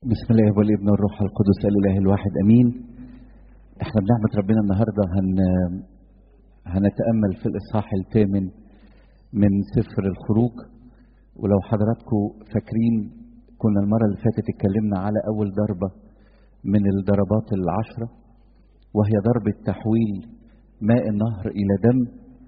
بسم الله والابن والروح القدس الاله الواحد امين احنا بنعمه ربنا النهارده هن هنتامل في الاصحاح الثامن من سفر الخروج ولو حضراتكم فاكرين كنا المره اللي فاتت اتكلمنا على اول ضربه من الضربات العشره وهي ضربه تحويل ماء النهر الى دم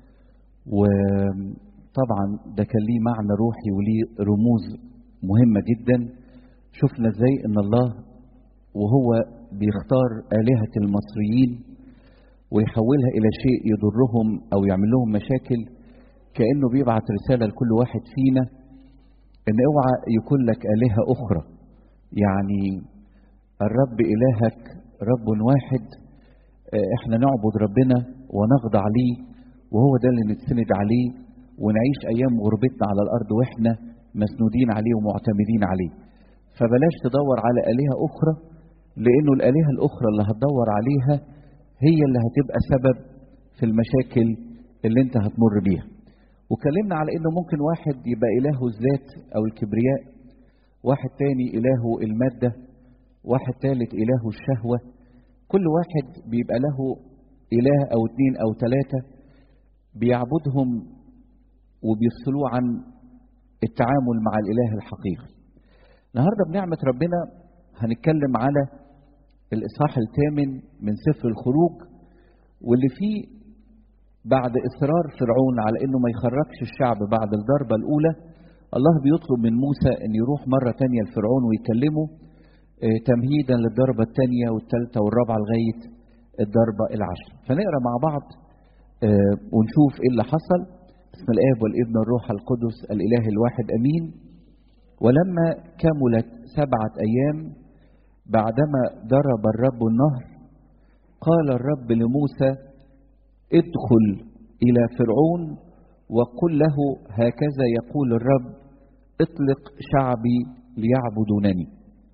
وطبعا ده كان ليه معنى روحي وليه رموز مهمه جدا شفنا ازاي ان الله وهو بيختار آلهة المصريين ويحولها إلى شيء يضرهم أو يعمل لهم مشاكل كأنه بيبعت رسالة لكل واحد فينا إن اوعى يكون لك آلهة أخرى يعني الرب إلهك رب واحد احنا نعبد ربنا ونخضع ليه وهو ده اللي نتسند عليه ونعيش أيام غربتنا على الأرض وإحنا مسنودين عليه ومعتمدين عليه فبلاش تدور على آلهة أخرى لأنه الآلهة الأخرى اللي هتدور عليها هي اللي هتبقى سبب في المشاكل اللي أنت هتمر بيها. وكلمنا على إنه ممكن واحد يبقى إلهه الذات أو الكبرياء، واحد تاني إلهه المادة، واحد تالت إلهه الشهوة، كل واحد بيبقى له إله أو اتنين أو تلاتة بيعبدهم وبيفصلوه عن التعامل مع الإله الحقيقي. النهارده بنعمة ربنا هنتكلم على الإصحاح الثامن من سفر الخروج واللي فيه بعد إصرار فرعون على إنه ما يخرجش الشعب بعد الضربة الأولى الله بيطلب من موسى إن يروح مرة تانية لفرعون ويكلمه تمهيدا للضربة الثانية والثالثة والرابعة لغاية الضربة العشر فنقرا مع بعض ونشوف إيه اللي حصل بسم الآب والابن والروح القدس الإله الواحد أمين ولما كملت سبعة أيام بعدما ضرب الرب النهر قال الرب لموسى ادخل إلى فرعون وقل له هكذا يقول الرب اطلق شعبي ليعبدونني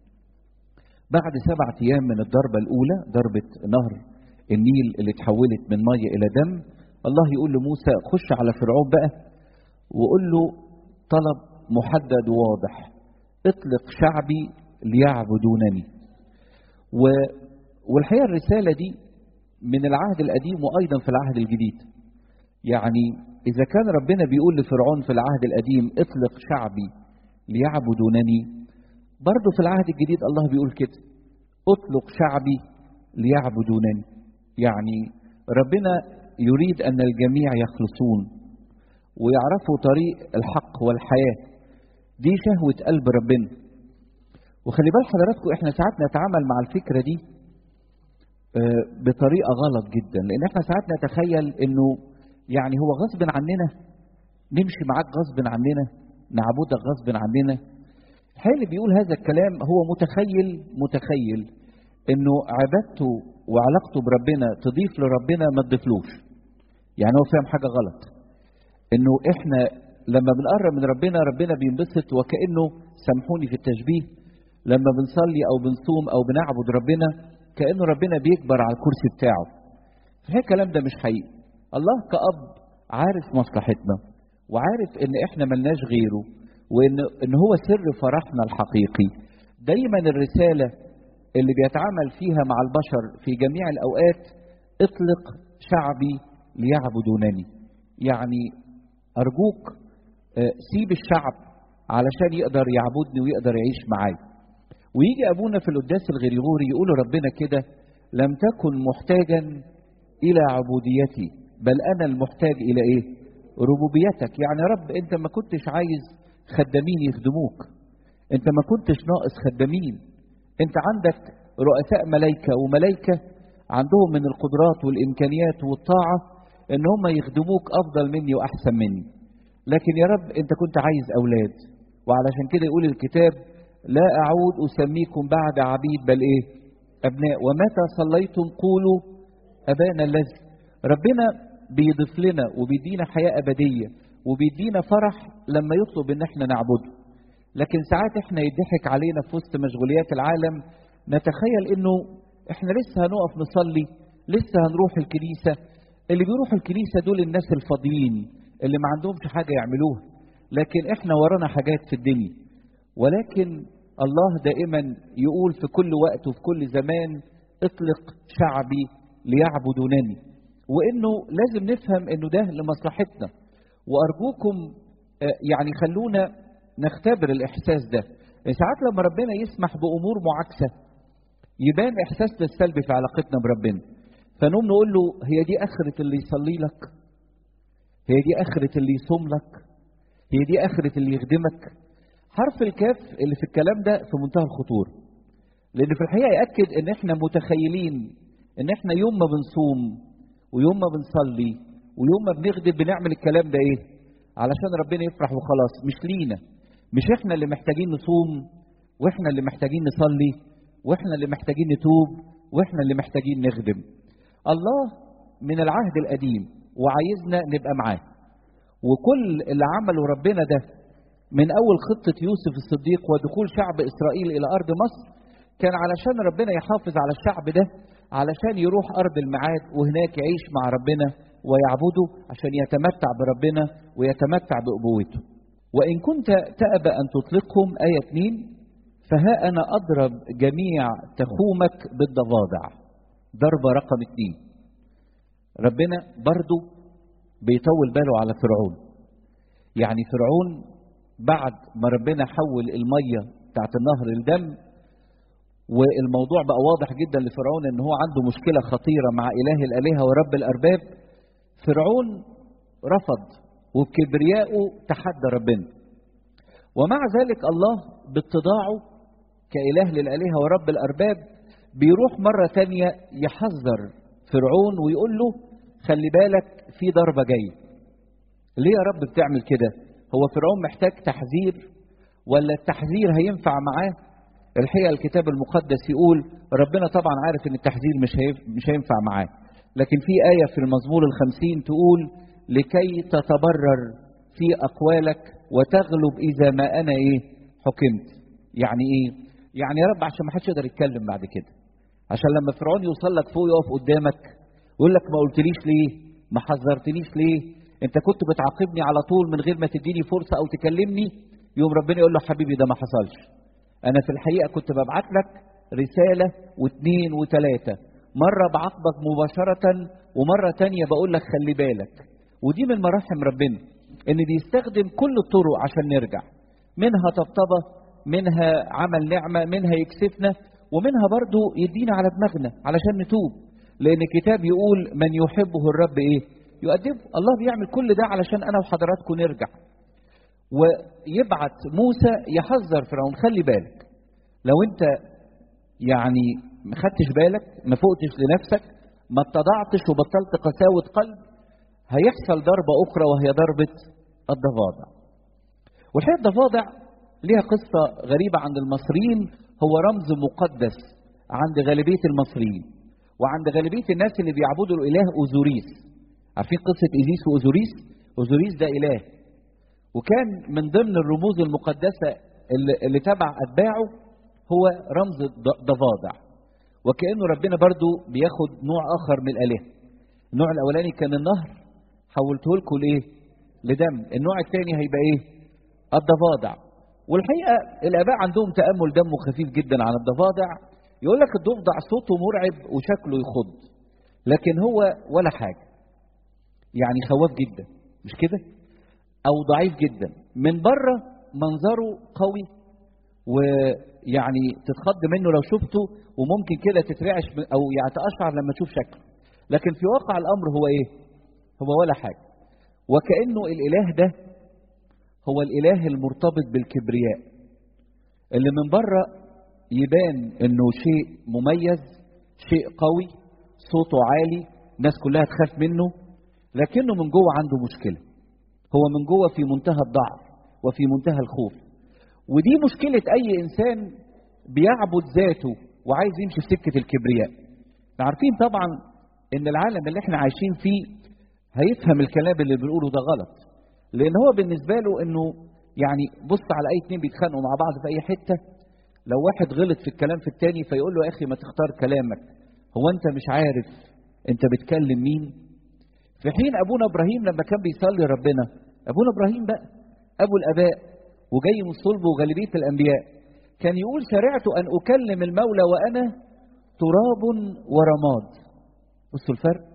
بعد سبعة أيام من الضربة الأولى ضربة نهر النيل اللي تحولت من مية إلى دم الله يقول لموسى خش على فرعون بقى وقول له طلب محدد وواضح اطلق شعبي ليعبدونني و... والحقيقه الرساله دي من العهد القديم وايضا في العهد الجديد يعني اذا كان ربنا بيقول لفرعون في العهد القديم اطلق شعبي ليعبدونني برضه في العهد الجديد الله بيقول كده اطلق شعبي ليعبدونني يعني ربنا يريد ان الجميع يخلصون ويعرفوا طريق الحق والحياه دي شهوة قلب ربنا وخلي بال حضراتكم احنا ساعات نتعامل مع الفكرة دي بطريقة غلط جدا لان احنا ساعات نتخيل انه يعني هو غصب عننا نمشي معاك غصب عننا نعبدك غصب عننا الحقيقة اللي بيقول هذا الكلام هو متخيل متخيل انه عبادته وعلاقته بربنا تضيف لربنا ما تضيفلوش يعني هو فاهم حاجة غلط انه احنا لما بنقرب من ربنا ربنا بينبسط وكانه سامحوني في التشبيه لما بنصلي او بنصوم او بنعبد ربنا كانه ربنا بيكبر على الكرسي بتاعه فهي الكلام ده مش حقيقي الله كأب عارف مصلحتنا وعارف ان احنا ملناش غيره وان ان هو سر فرحنا الحقيقي دايما الرساله اللي بيتعامل فيها مع البشر في جميع الاوقات اطلق شعبي ليعبدونني يعني ارجوك سيب الشعب علشان يقدر يعبدني ويقدر يعيش معايا ويجي ابونا في القداس الغريغوري يقول ربنا كده لم تكن محتاجا الى عبوديتي بل انا المحتاج الى ايه ربوبيتك يعني يا رب انت ما كنتش عايز خدامين يخدموك انت ما كنتش ناقص خدامين انت عندك رؤساء ملائكه وملائكه عندهم من القدرات والامكانيات والطاعه ان هم يخدموك افضل مني واحسن مني لكن يا رب انت كنت عايز اولاد وعلشان كده يقول الكتاب لا اعود اسميكم بعد عبيد بل ايه ابناء ومتى صليتم قولوا ابانا الذي ربنا بيضيف لنا وبيدينا حياه ابديه وبيدينا فرح لما يطلب ان احنا نعبده لكن ساعات احنا يضحك علينا في وسط مشغوليات العالم نتخيل انه احنا لسه هنقف نصلي لسه هنروح الكنيسه اللي بيروحوا الكنيسه دول الناس الفاضيين اللي ما عندهمش حاجة يعملوها لكن احنا ورانا حاجات في الدنيا ولكن الله دائما يقول في كل وقت وفي كل زمان اطلق شعبي ليعبدونني وانه لازم نفهم انه ده لمصلحتنا وارجوكم يعني خلونا نختبر الاحساس ده ساعات لما ربنا يسمح بامور معاكسه يبان احساسنا السلبي في علاقتنا بربنا فنقوم نقول له هي دي اخره اللي يصلي لك هي دي اخره اللي يصوم لك هي دي اخره اللي يخدمك حرف الكاف اللي في الكلام ده في منتهى الخطوره لان في الحقيقه ياكد ان احنا متخيلين ان احنا يوم ما بنصوم ويوم ما بنصلي ويوم ما بنخدم بنعمل الكلام ده ايه علشان ربنا يفرح وخلاص مش لينا مش احنا اللي محتاجين نصوم واحنا اللي محتاجين نصلي واحنا اللي محتاجين نتوب واحنا اللي محتاجين نخدم الله من العهد القديم وعايزنا نبقى معاه وكل اللي عمله ربنا ده من اول خطه يوسف الصديق ودخول شعب اسرائيل الى ارض مصر كان علشان ربنا يحافظ على الشعب ده علشان يروح ارض الميعاد وهناك يعيش مع ربنا ويعبده عشان يتمتع بربنا ويتمتع بابوته وان كنت تأبى ان تطلقهم ايه 2 فها انا اضرب جميع تخومك بالضفادع ضربه رقم اثنين ربنا برضو بيطول باله على فرعون يعني فرعون بعد ما ربنا حول الميه بتاعت النهر لدم والموضوع بقى واضح جدا لفرعون ان هو عنده مشكله خطيره مع اله الالهه ورب الارباب فرعون رفض وبكبريائه تحدى ربنا ومع ذلك الله باتضاعه كاله للالهه ورب الارباب بيروح مره تانية يحذر فرعون ويقول له خلي بالك في ضربه جايه ليه يا رب بتعمل كده هو فرعون محتاج تحذير ولا التحذير هينفع معاه الحقيقه الكتاب المقدس يقول ربنا طبعا عارف ان التحذير مش مش هينفع معاه لكن في آية في المزمور الخمسين تقول لكي تتبرر في أقوالك وتغلب إذا ما أنا إيه حكمت يعني إيه يعني يا رب عشان ما حدش يقدر يتكلم بعد كده عشان لما فرعون يوصل لك فوق يقف قدامك يقول لك ما قلتليش ليه ما حذرتنيش ليه انت كنت بتعاقبني على طول من غير ما تديني فرصة او تكلمني يوم ربنا يقول له حبيبي ده ما حصلش انا في الحقيقة كنت ببعت لك رسالة واثنين وثلاثة مرة بعاقبك مباشرة ومرة تانية بقول لك خلي بالك ودي من مراحم ربنا ان بيستخدم كل الطرق عشان نرجع منها طبطبة منها عمل نعمة منها يكسفنا ومنها برضو يدينا على دماغنا علشان نتوب لان الكتاب يقول من يحبه الرب ايه يؤدبه الله بيعمل كل ده علشان انا وحضراتكم نرجع ويبعت موسى يحذر فرعون خلي بالك لو انت يعني ما خدتش بالك ما فوقتش لنفسك ما اتضعتش وبطلت قساوة قلب هيحصل ضربة أخرى وهي ضربة الضفادع والحقيقة الضفادع ليها قصة غريبة عند المصريين هو رمز مقدس عند غالبية المصريين وعند غالبية الناس اللي بيعبدوا الإله أوزوريس عارفين قصة إيزيس وأوزوريس أوزوريس ده إله وكان من ضمن الرموز المقدسة اللي, اللي تبع أتباعه هو رمز الضفادع وكأنه ربنا برضو بياخد نوع آخر من الآلهة النوع الأولاني كان النهر حولته لكم لإيه؟ لدم النوع الثاني هيبقى إيه؟ الضفادع والحقيقة الآباء عندهم تأمل دمه خفيف جدا على الضفادع يقول لك الضفدع صوته مرعب وشكله يخض لكن هو ولا حاجة يعني خواف جدا مش كده؟ أو ضعيف جدا من بره منظره قوي ويعني تتخض منه لو شفته وممكن كده تترعش او يعني تقشعر لما تشوف شكله لكن في واقع الامر هو ايه هو ولا حاجه وكانه الاله ده هو الاله المرتبط بالكبرياء اللي من بره يبان انه شيء مميز شيء قوي صوته عالي الناس كلها تخاف منه لكنه من جوه عنده مشكله هو من جوه في منتهى الضعف وفي منتهى الخوف ودي مشكله اي انسان بيعبد ذاته وعايز يمشي في سكه الكبرياء عارفين طبعا ان العالم اللي احنا عايشين فيه هيفهم الكلام اللي بنقوله ده غلط لان هو بالنسبه له انه يعني بص على اي اتنين بيتخانقوا مع بعض في اي حته لو واحد غلط في الكلام في التاني فيقول له يا اخي ما تختار كلامك هو انت مش عارف انت بتكلم مين في حين ابونا ابراهيم لما كان بيصلي ربنا ابونا ابراهيم بقى ابو الاباء وجاي من صلبه وغالبيه الانبياء كان يقول سرعت أن أكلم المولى وأنا تراب ورماد بصوا الفرق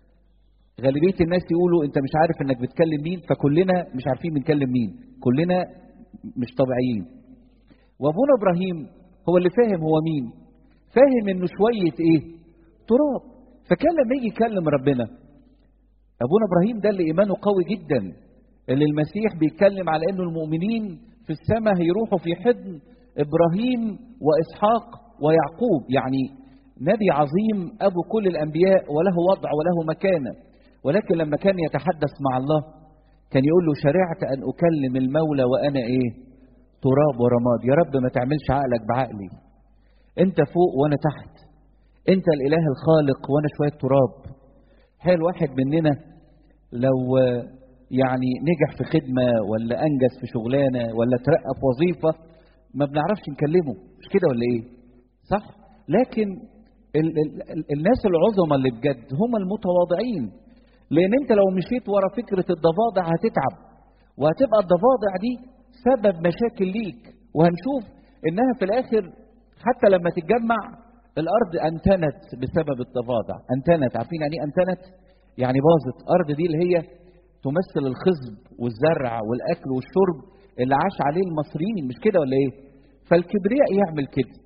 غالبية الناس يقولوا أنت مش عارف أنك بتكلم مين فكلنا مش عارفين بنكلم مين كلنا مش طبيعيين وأبونا إبراهيم هو اللي فاهم هو مين فاهم انه شوية ايه تراب فكان لما يجي يكلم ربنا ابونا ابراهيم ده اللي ايمانه قوي جدا اللي المسيح بيتكلم على انه المؤمنين في السماء هيروحوا في حضن ابراهيم واسحاق ويعقوب يعني نبي عظيم ابو كل الانبياء وله وضع وله مكانه ولكن لما كان يتحدث مع الله كان يقول له شرعت ان اكلم المولى وانا ايه تراب ورماد يا رب ما تعملش عقلك بعقلي انت فوق وانا تحت انت الاله الخالق وانا شويه تراب حال واحد مننا لو يعني نجح في خدمه ولا انجز في شغلانه ولا ترقى في وظيفه ما بنعرفش نكلمه مش كده ولا ايه صح لكن ال ال ال الناس العظمى اللي بجد هم المتواضعين لان انت لو مشيت ورا فكره الضفادع هتتعب وهتبقى الضفادع دي سبب مشاكل ليك وهنشوف انها في الاخر حتى لما تتجمع الارض انتنت بسبب التفاضع انتنت عارفين يعني ايه انتنت يعني باظت ارض دي اللي هي تمثل الخصب والزرع والاكل والشرب اللي عاش عليه المصريين مش كده ولا ايه فالكبرياء يعمل كده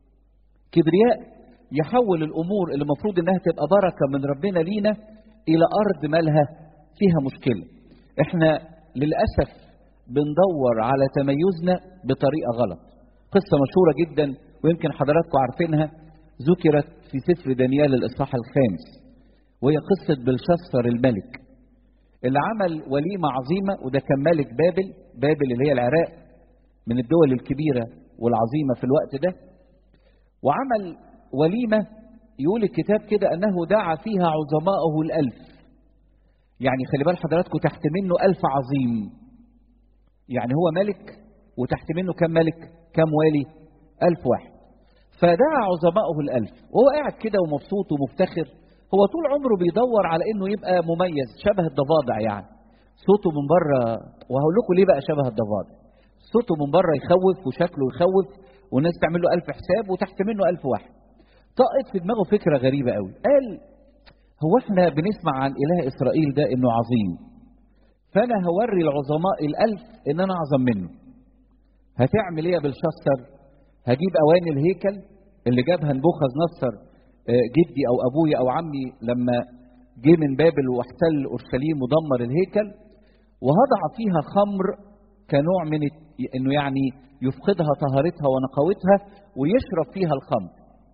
كبرياء يحول الامور اللي المفروض انها تبقى بركه من ربنا لينا الى ارض مالها فيها مشكله احنا للاسف بندور على تميزنا بطريقه غلط قصه مشهوره جدا ويمكن حضراتكم عارفينها ذكرت في سفر دانيال الاصحاح الخامس وهي قصه بلشسر الملك اللي عمل وليمه عظيمه وده كان ملك بابل بابل اللي هي العراق من الدول الكبيره والعظيمه في الوقت ده وعمل وليمه يقول الكتاب كده انه دعا فيها عظماءه الالف يعني خلي بال حضراتكم تحت منه الف عظيم يعني هو ملك وتحت منه كم ملك كم والي ألف واحد فدعا عظماءه الألف وهو قاعد كده ومبسوط ومفتخر هو طول عمره بيدور على انه يبقى مميز شبه الضفادع يعني صوته من بره وهقول لكم ليه بقى شبه الضفادع صوته من بره يخوف وشكله يخوف والناس تعمل له ألف حساب وتحت منه ألف واحد طقت في دماغه فكرة غريبة قوي قال هو احنا بنسمع عن إله إسرائيل ده إنه عظيم فأنا هوري العظماء الألف إن أنا أعظم منه هتعمل إيه يا بلشسر هجيب أواني الهيكل اللي جابها نبوخذ نصر جدي أو أبويا أو عمي لما جه من بابل واحتل أورشليم ودمر الهيكل وهضع فيها خمر كنوع من إنه يعني يفقدها طهارتها ونقاوتها ويشرب فيها الخمر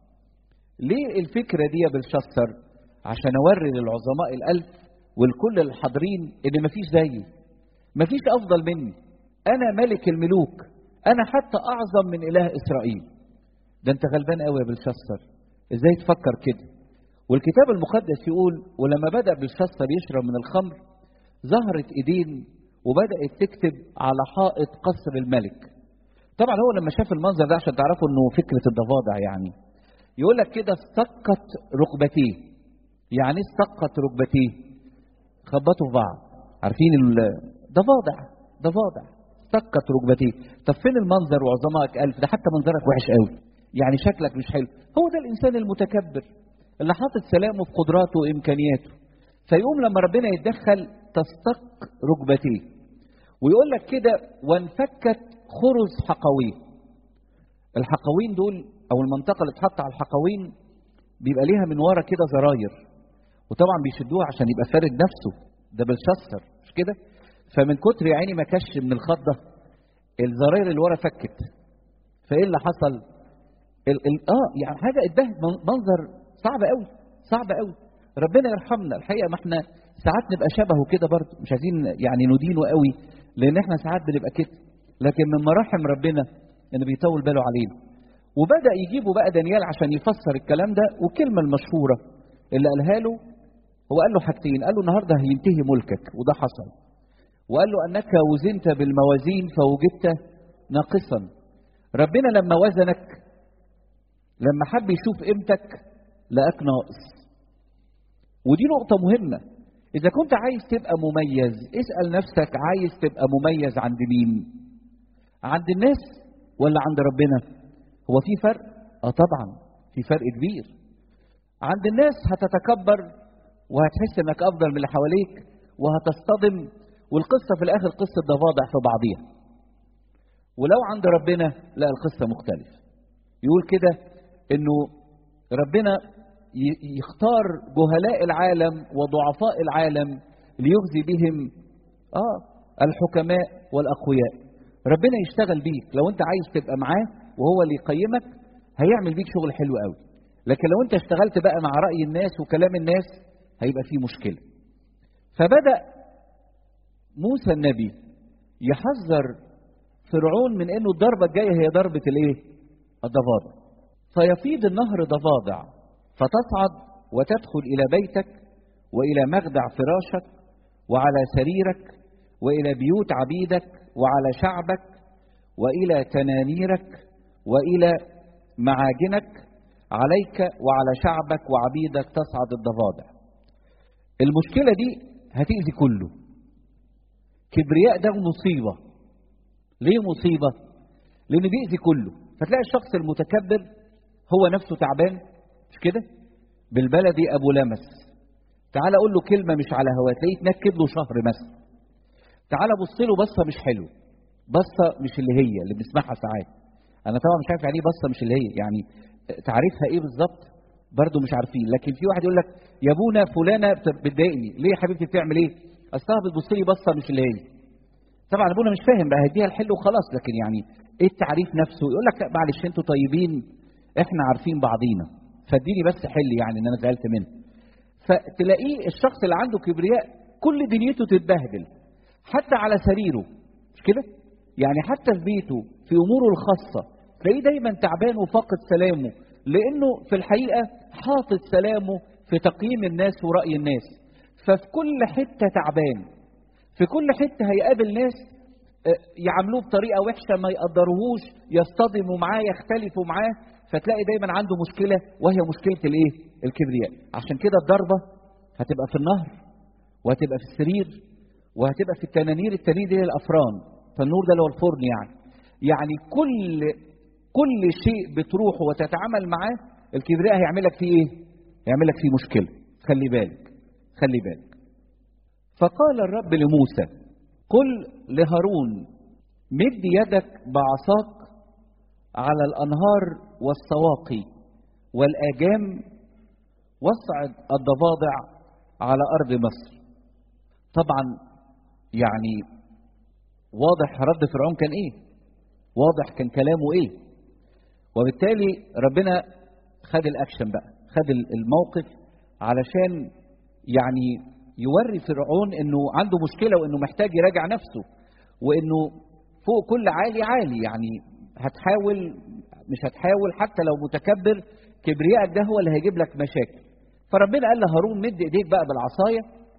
ليه الفكرة دي يا بلشسر عشان أوري للعظماء الألف والكل الحاضرين إن مفيش زيي مفيش أفضل مني أنا ملك الملوك أنا حتى أعظم من إله إسرائيل ده أنت غلبان قوي يا بلشسر إزاي تفكر كده والكتاب المقدس يقول ولما بدأ بلشسر يشرب من الخمر ظهرت إيدين وبدأت تكتب على حائط قصر الملك طبعا هو لما شاف المنظر ده عشان تعرفوا انه فكره الضفادع يعني يقول لك كده استقت ركبتيه يعني استقت ركبتيه خبطوا في بعض عارفين الضفادع ضفادع استقت ركبتيه طب فين المنظر وعظمائك الف ده حتى منظرك وحش قوي يعني شكلك مش حلو هو ده الانسان المتكبر اللي حاطط سلامه في قدراته وامكانياته فيقوم لما ربنا يتدخل تستق ركبتيه ويقول لك كده وانفكت خرز حقوين الحقوين دول او المنطقه اللي اتحط على الحقوين بيبقى ليها من ورا كده زراير وطبعا بيشدوها عشان يبقى فارد نفسه ده بالشسر مش كده فمن كتر يا عيني ما كش من الخضه الزراير اللي ورا فكت فايه اللي حصل ال ال اه يعني حاجه اتبهت منظر صعب قوي صعب قوي ربنا يرحمنا الحقيقه ما احنا ساعات نبقى شبهه كده برضه مش عايزين يعني ندينه قوي لان احنا ساعات بنبقى كده لكن من مراحم ربنا انه بيطول باله علينا وبدا يجيبوا بقى دانيال عشان يفسر الكلام ده والكلمه المشهوره اللي قالها له هو قال له حاجتين قال له النهارده هينتهي ملكك وده حصل وقال له انك وزنت بالموازين فوجدت ناقصا ربنا لما وزنك لما حب يشوف قيمتك لقاك ناقص ودي نقطة مهمة إذا كنت عايز تبقى مميز اسأل نفسك عايز تبقى مميز عند مين؟ عند الناس ولا عند ربنا؟ هو في فرق اه طبعا في فرق كبير عند الناس هتتكبر وهتحس انك افضل من اللي حواليك وهتصطدم والقصه في الاخر قصه ضفادع في بعضيها ولو عند ربنا لا القصه مختلفه يقول كده انه ربنا يختار جهلاء العالم وضعفاء العالم ليخزي بهم اه الحكماء والاقوياء ربنا يشتغل بيك لو انت عايز تبقى معاه وهو اللي يقيمك هيعمل بيك شغل حلو قوي لكن لو انت اشتغلت بقى مع راي الناس وكلام الناس هيبقى فيه مشكله فبدا موسى النبي يحذر فرعون من انه الضربه الجايه هي ضربه الايه الضفادع فيفيض النهر ضفادع فتصعد وتدخل الى بيتك والى مخدع فراشك وعلى سريرك والى بيوت عبيدك وعلى شعبك والى تنانيرك والى معاجنك عليك وعلى شعبك وعبيدك تصعد الضفادع المشكله دي هتاذي كله كبرياء ده مصيبه ليه مصيبه لان بيأذي كله فتلاقي الشخص المتكبر هو نفسه تعبان مش كده بالبلدي ابو لمس تعال اقول له كلمه مش على هواه تلاقيه تنكد له شهر مثلا تعال بص له بصه مش حلوه بصه مش اللي هي اللي بنسمعها ساعات انا طبعا مش عارف يعني ايه بصه مش اللي هي يعني تعريفها ايه بالظبط برضه مش عارفين لكن في واحد يقول لك يا ابونا فلانه بتضايقني ليه يا حبيبتي بتعمل ايه اصلها بتبص لي بصه مش اللي هي طبعا ابونا مش فاهم بقى هديها الحل وخلاص لكن يعني ايه التعريف نفسه يقول لك معلش انتوا طيبين احنا عارفين بعضينا فاديني بس حل يعني ان انا زعلت منه فتلاقيه الشخص اللي عنده كبرياء كل دنيته تتبهدل حتى على سريره مش كده يعني حتى في بيته في اموره الخاصه تلاقيه دايما تعبان وفاقد سلامه لانه في الحقيقه حاطط سلامه في تقييم الناس وراي الناس ففي كل حته تعبان في كل حته هيقابل ناس يعاملوه بطريقه وحشه ما يقدروهوش يصطدموا معاه يختلفوا معاه فتلاقي دايما عنده مشكله وهي مشكله الايه الكبرياء عشان كده الضربه هتبقى في النهر وهتبقى في السرير وهتبقى في التنانير التنانير دي الافران فالنور ده اللي هو الفرن يعني يعني كل كل شيء بتروح وتتعامل معاه الكبرياء هيعمل لك فيه ايه هيعمل لك فيه مشكله خلي بالك خلي بالك فقال الرب لموسى قل لهارون مد يدك بعصاك على الانهار والسواقي والاجام واصعد الضفادع على ارض مصر طبعا يعني واضح رد فرعون كان ايه واضح كان كلامه ايه وبالتالي ربنا خد الاكشن بقى خد الموقف علشان يعني يوري فرعون انه عنده مشكله وانه محتاج يراجع نفسه وانه فوق كل عالي عالي يعني هتحاول مش هتحاول حتى لو متكبر كبريائك ده هو اللي هيجيب لك مشاكل فربنا قال لهارون مد ايديك بقى بالعصايه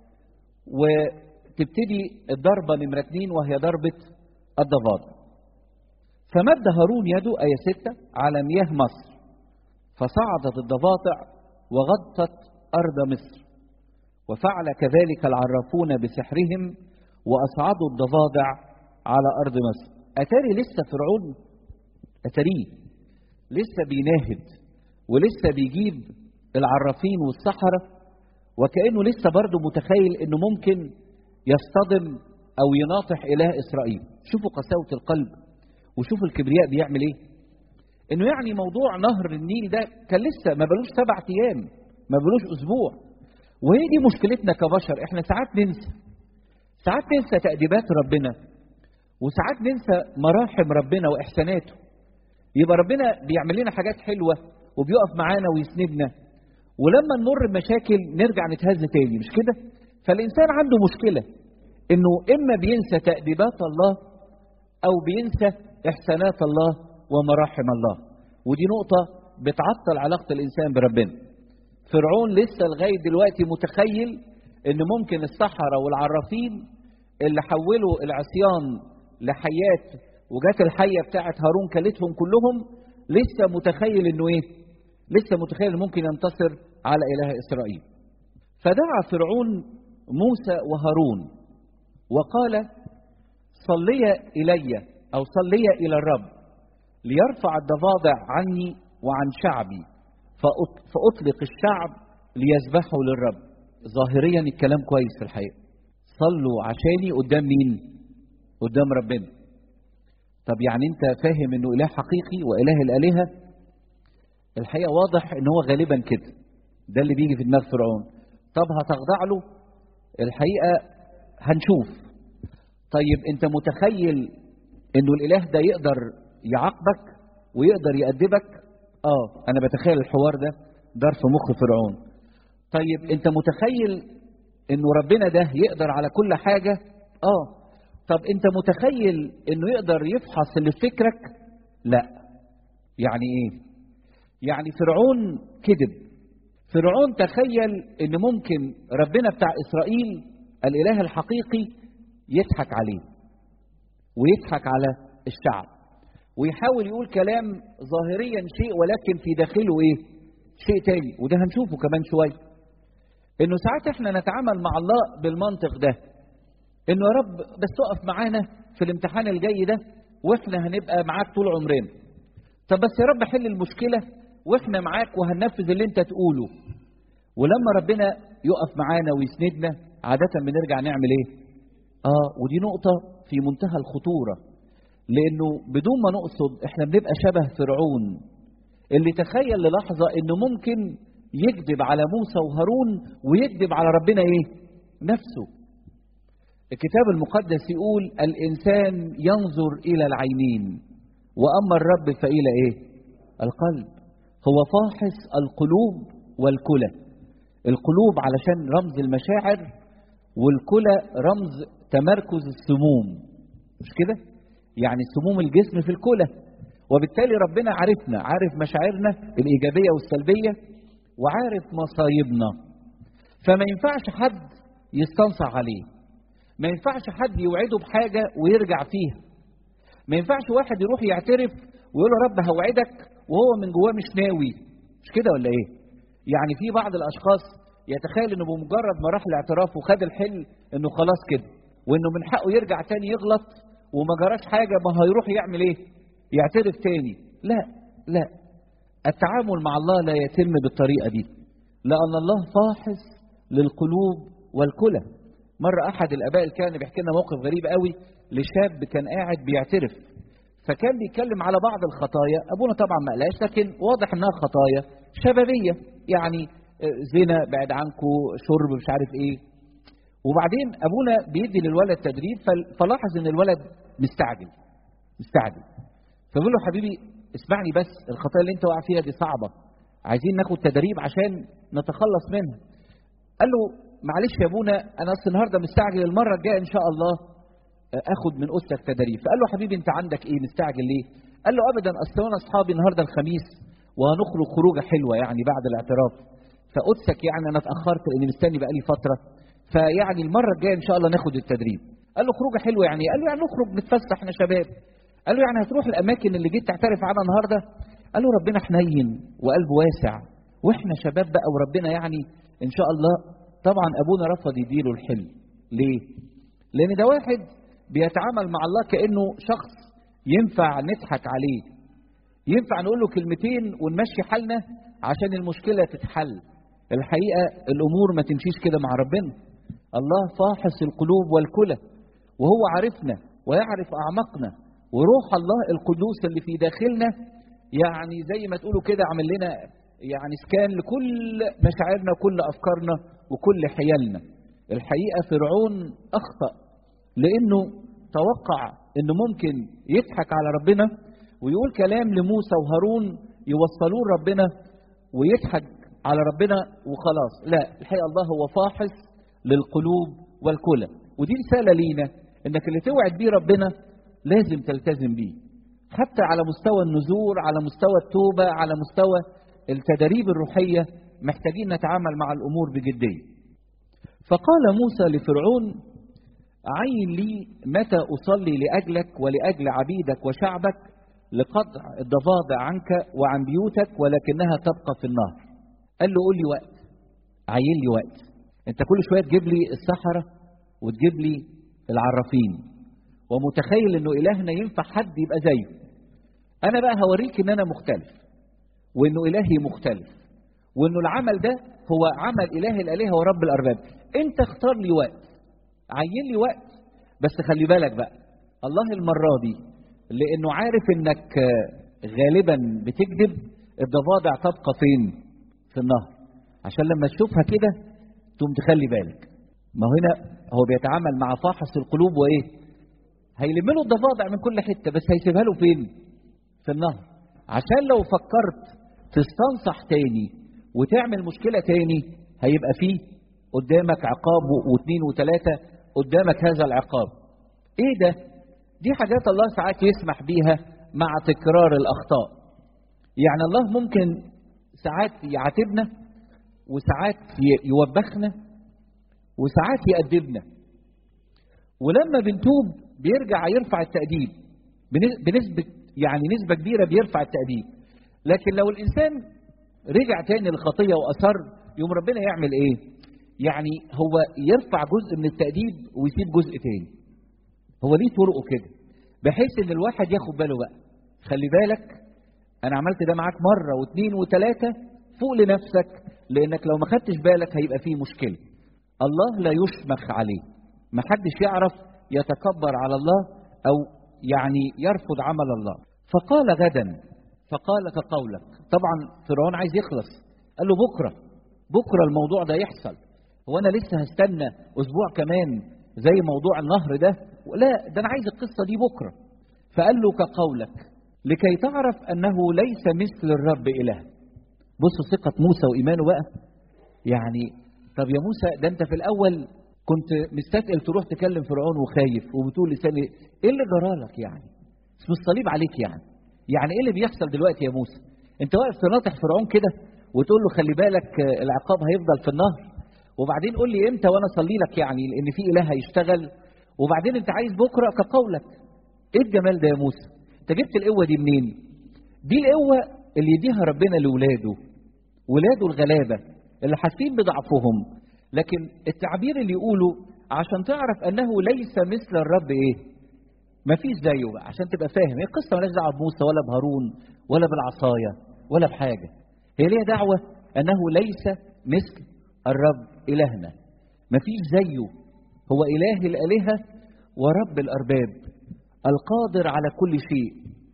وتبتدي الضربه نمره اتنين وهي ضربه الضفادع فمد هارون يده آية ستة على مياه مصر فصعدت الضفادع وغطت أرض مصر وفعل كذلك العرافون بسحرهم وأصعدوا الضفادع على أرض مصر أتاري لسه فرعون أتاريه لسه بيناهد ولسه بيجيب العرافين والسحرة وكأنه لسه برضه متخيل أنه ممكن يصطدم أو يناطح إله إسرائيل شوفوا قساوة القلب وشوفوا الكبرياء بيعمل إيه انه يعني موضوع نهر النيل ده كان لسه ما بلوش سبع ايام ما بلوش اسبوع وهي دي مشكلتنا كبشر احنا ساعات ننسى ساعات ننسى تأديبات ربنا وساعات ننسى مراحم ربنا واحساناته يبقى ربنا بيعمل لنا حاجات حلوه وبيقف معانا ويسندنا ولما نمر بمشاكل نرجع نتهز تاني مش كده فالانسان عنده مشكله انه اما بينسى تأديبات الله او بينسى احسانات الله ومراحم الله ودي نقطة بتعطل علاقة الإنسان بربنا فرعون لسه لغاية دلوقتي متخيل إن ممكن السحرة والعرافين اللي حولوا العصيان لحيات وجات الحية بتاعت هارون كلتهم كلهم لسه متخيل إنه إيه؟ لسه متخيل إنه ممكن ينتصر على إله إسرائيل فدعا فرعون موسى وهارون وقال صلي إلي أو صلي إلى الرب ليرفع الضفادع عني وعن شعبي فأطلق الشعب ليذبحوا للرب ظاهريا الكلام كويس في الحقيقة صلوا عشاني قدام مين قدام ربنا طب يعني انت فاهم انه اله حقيقي واله الالهه الحقيقه واضح ان هو غالبا كده ده اللي بيجي في دماغ فرعون طب هتخضع له الحقيقه هنشوف طيب انت متخيل انه الاله ده يقدر يعاقبك ويقدر يأدبك اه انا بتخيل الحوار ده دار في مخ فرعون طيب انت متخيل انه ربنا ده يقدر على كل حاجه اه طب انت متخيل انه يقدر يفحص اللي في فكرك لا يعني ايه يعني فرعون كذب فرعون تخيل ان ممكن ربنا بتاع اسرائيل الاله الحقيقي يضحك عليه ويضحك على الشعب ويحاول يقول كلام ظاهريا شيء ولكن في داخله ايه شيء تاني وده هنشوفه كمان شويه انه ساعات احنا نتعامل مع الله بالمنطق ده انه يا رب بس تقف معانا في الامتحان الجاي ده واحنا هنبقى معاك طول عمرنا طب بس يا رب حل المشكله واحنا معاك وهننفذ اللي انت تقوله ولما ربنا يقف معانا ويسندنا عاده بنرجع نعمل ايه اه ودي نقطه في منتهى الخطوره لانه بدون ما نقصد احنا بنبقى شبه فرعون اللي تخيل للحظه انه ممكن يكذب على موسى وهارون ويكذب على ربنا ايه نفسه الكتاب المقدس يقول الانسان ينظر الى العينين واما الرب فالى ايه القلب هو فاحص القلوب والكلى القلوب علشان رمز المشاعر والكلى رمز تمركز السموم مش كده يعني سموم الجسم في الكلى وبالتالي ربنا عارفنا عارف مشاعرنا الايجابيه والسلبيه وعارف مصايبنا فما ينفعش حد يستنصع عليه ما ينفعش حد يوعده بحاجه ويرجع فيها ما ينفعش واحد يروح يعترف ويقول له رب هوعدك وهو من جواه مش ناوي مش كده ولا ايه يعني في بعض الاشخاص يتخيل انه بمجرد ما راح الاعتراف وخد الحل انه خلاص كده وانه من حقه يرجع تاني يغلط وما جراش حاجه ما هيروح يعمل ايه يعترف تاني لا لا التعامل مع الله لا يتم بالطريقه دي لان الله فاحص للقلوب والكلى مره احد الاباء الكهنه بيحكي لنا موقف غريب قوي لشاب كان قاعد بيعترف فكان بيتكلم على بعض الخطايا ابونا طبعا ما قالهاش لكن واضح انها خطايا شبابيه يعني زنا بعد عنكم شرب مش عارف ايه وبعدين ابونا بيدي للولد تدريب فلاحظ ان الولد مستعجل مستعجل فبيقول له حبيبي اسمعني بس الخطايا اللي انت واقع فيها دي صعبه عايزين ناخد تدريب عشان نتخلص منها قال له معلش يا ابونا انا اصل النهارده مستعجل المره الجايه ان شاء الله اخد من اسرك تدريب فقال له حبيبي انت عندك ايه مستعجل ليه قال له ابدا اصل انا اصحابي النهارده الخميس وهنخرج خروجه حلوه يعني بعد الاعتراف فقدسك يعني انا اتاخرت لاني مستني بقالي فتره فيعني المره الجايه ان شاء الله ناخد التدريب قال له خروجه حلوه يعني قال له يعني نخرج نتفسح احنا شباب قال له يعني هتروح الاماكن اللي جيت تعترف عنها النهارده قال له ربنا حنين وقلبه واسع واحنا شباب بقى وربنا يعني ان شاء الله طبعا ابونا رفض يديله الحلم ليه لان ده واحد بيتعامل مع الله كانه شخص ينفع نضحك عليه ينفع نقول له كلمتين ونمشي حالنا عشان المشكله تتحل الحقيقه الامور ما تمشيش كده مع ربنا الله فاحص القلوب والكلى وهو عارفنا ويعرف اعماقنا وروح الله القدوس اللي في داخلنا يعني زي ما تقولوا كده عامل لنا يعني سكان لكل مشاعرنا وكل افكارنا وكل حيالنا الحقيقه فرعون اخطا لانه توقع انه ممكن يضحك على ربنا ويقول كلام لموسى وهارون يوصلوه لربنا ويضحك على ربنا وخلاص لا الحقيقه الله هو فاحص للقلوب والكلى ودي رساله لينا انك اللي توعد بيه ربنا لازم تلتزم بيه حتى على مستوى النذور على مستوى التوبه على مستوى التدريب الروحيه محتاجين نتعامل مع الامور بجديه فقال موسى لفرعون عين لي متى اصلي لاجلك ولاجل عبيدك وشعبك لقطع الضفادع عنك وعن بيوتك ولكنها تبقى في النهر قال له قول لي وقت عين لي وقت انت كل شويه تجيب لي السحره وتجيب لي العرافين ومتخيل انه الهنا ينفع حد يبقى زيه انا بقى هوريك ان انا مختلف وانه الهي مختلف وانه العمل ده هو عمل اله الالهه ورب الارباب انت اختار لي وقت عين لي وقت بس خلي بالك بقى الله المره دي لانه عارف انك غالبا بتكذب الضفادع تبقى فين في النهر عشان لما تشوفها كده تقوم تخلي بالك ما هنا هو بيتعامل مع فاحص القلوب وايه هيلم له الضفادع من كل حته بس هيسيبها له فين في النهر عشان لو فكرت تستنصح تاني وتعمل مشكله تاني هيبقى فيه قدامك عقاب واثنين وثلاثه قدامك هذا العقاب ايه ده دي حاجات الله ساعات يسمح بيها مع تكرار الاخطاء يعني الله ممكن ساعات يعاتبنا وساعات يوبخنا وساعات يأدبنا ولما بنتوب بيرجع يرفع التأديب بنسبة يعني نسبة كبيرة بيرفع التأديب لكن لو الإنسان رجع تاني للخطية وأصر يوم ربنا يعمل إيه؟ يعني هو يرفع جزء من التأديب ويسيب جزء تاني هو ليه طرقه كده بحيث ان الواحد ياخد باله بقى خلي بالك انا عملت ده معاك مره واثنين وثلاثه فوق لنفسك لانك لو ما خدتش بالك هيبقى فيه مشكله الله لا يشمخ عليه ما حدش يعرف يتكبر على الله او يعني يرفض عمل الله فقال غدا فقال كقولك طبعا فرعون عايز يخلص قال له بكره بكره الموضوع ده يحصل هو انا لسه هستنى اسبوع كمان زي موضوع النهر ده لا ده انا عايز القصه دي بكره فقال له كقولك لكي تعرف انه ليس مثل الرب اله بصوا ثقه موسى وايمانه بقى يعني طب يا موسى ده انت في الاول كنت مستثقل تروح تكلم فرعون وخايف وبتقول لساني ايه اللي جرالك يعني اسم الصليب عليك يعني يعني ايه اللي بيحصل دلوقتي يا موسى انت واقف تناطح فرعون كده وتقول له خلي بالك العقاب هيفضل في النهر وبعدين قول لي امتى وانا اصلي لك يعني لان في اله هيشتغل وبعدين انت عايز بكره كقولك ايه الجمال ده يا موسى انت جبت القوه دي منين دي القوه اللي يديها ربنا لاولاده ولاده الغلابه اللي حاسين بضعفهم لكن التعبير اللي يقوله عشان تعرف انه ليس مثل الرب ايه مفيش زيه بقى عشان تبقى فاهم هي القصه مالهاش دعوه بموسى ولا بهارون ولا بالعصايه ولا بحاجه هي ليها دعوه انه ليس مثل الرب الهنا مفيش زيه هو اله الالهه ورب الارباب القادر على كل شيء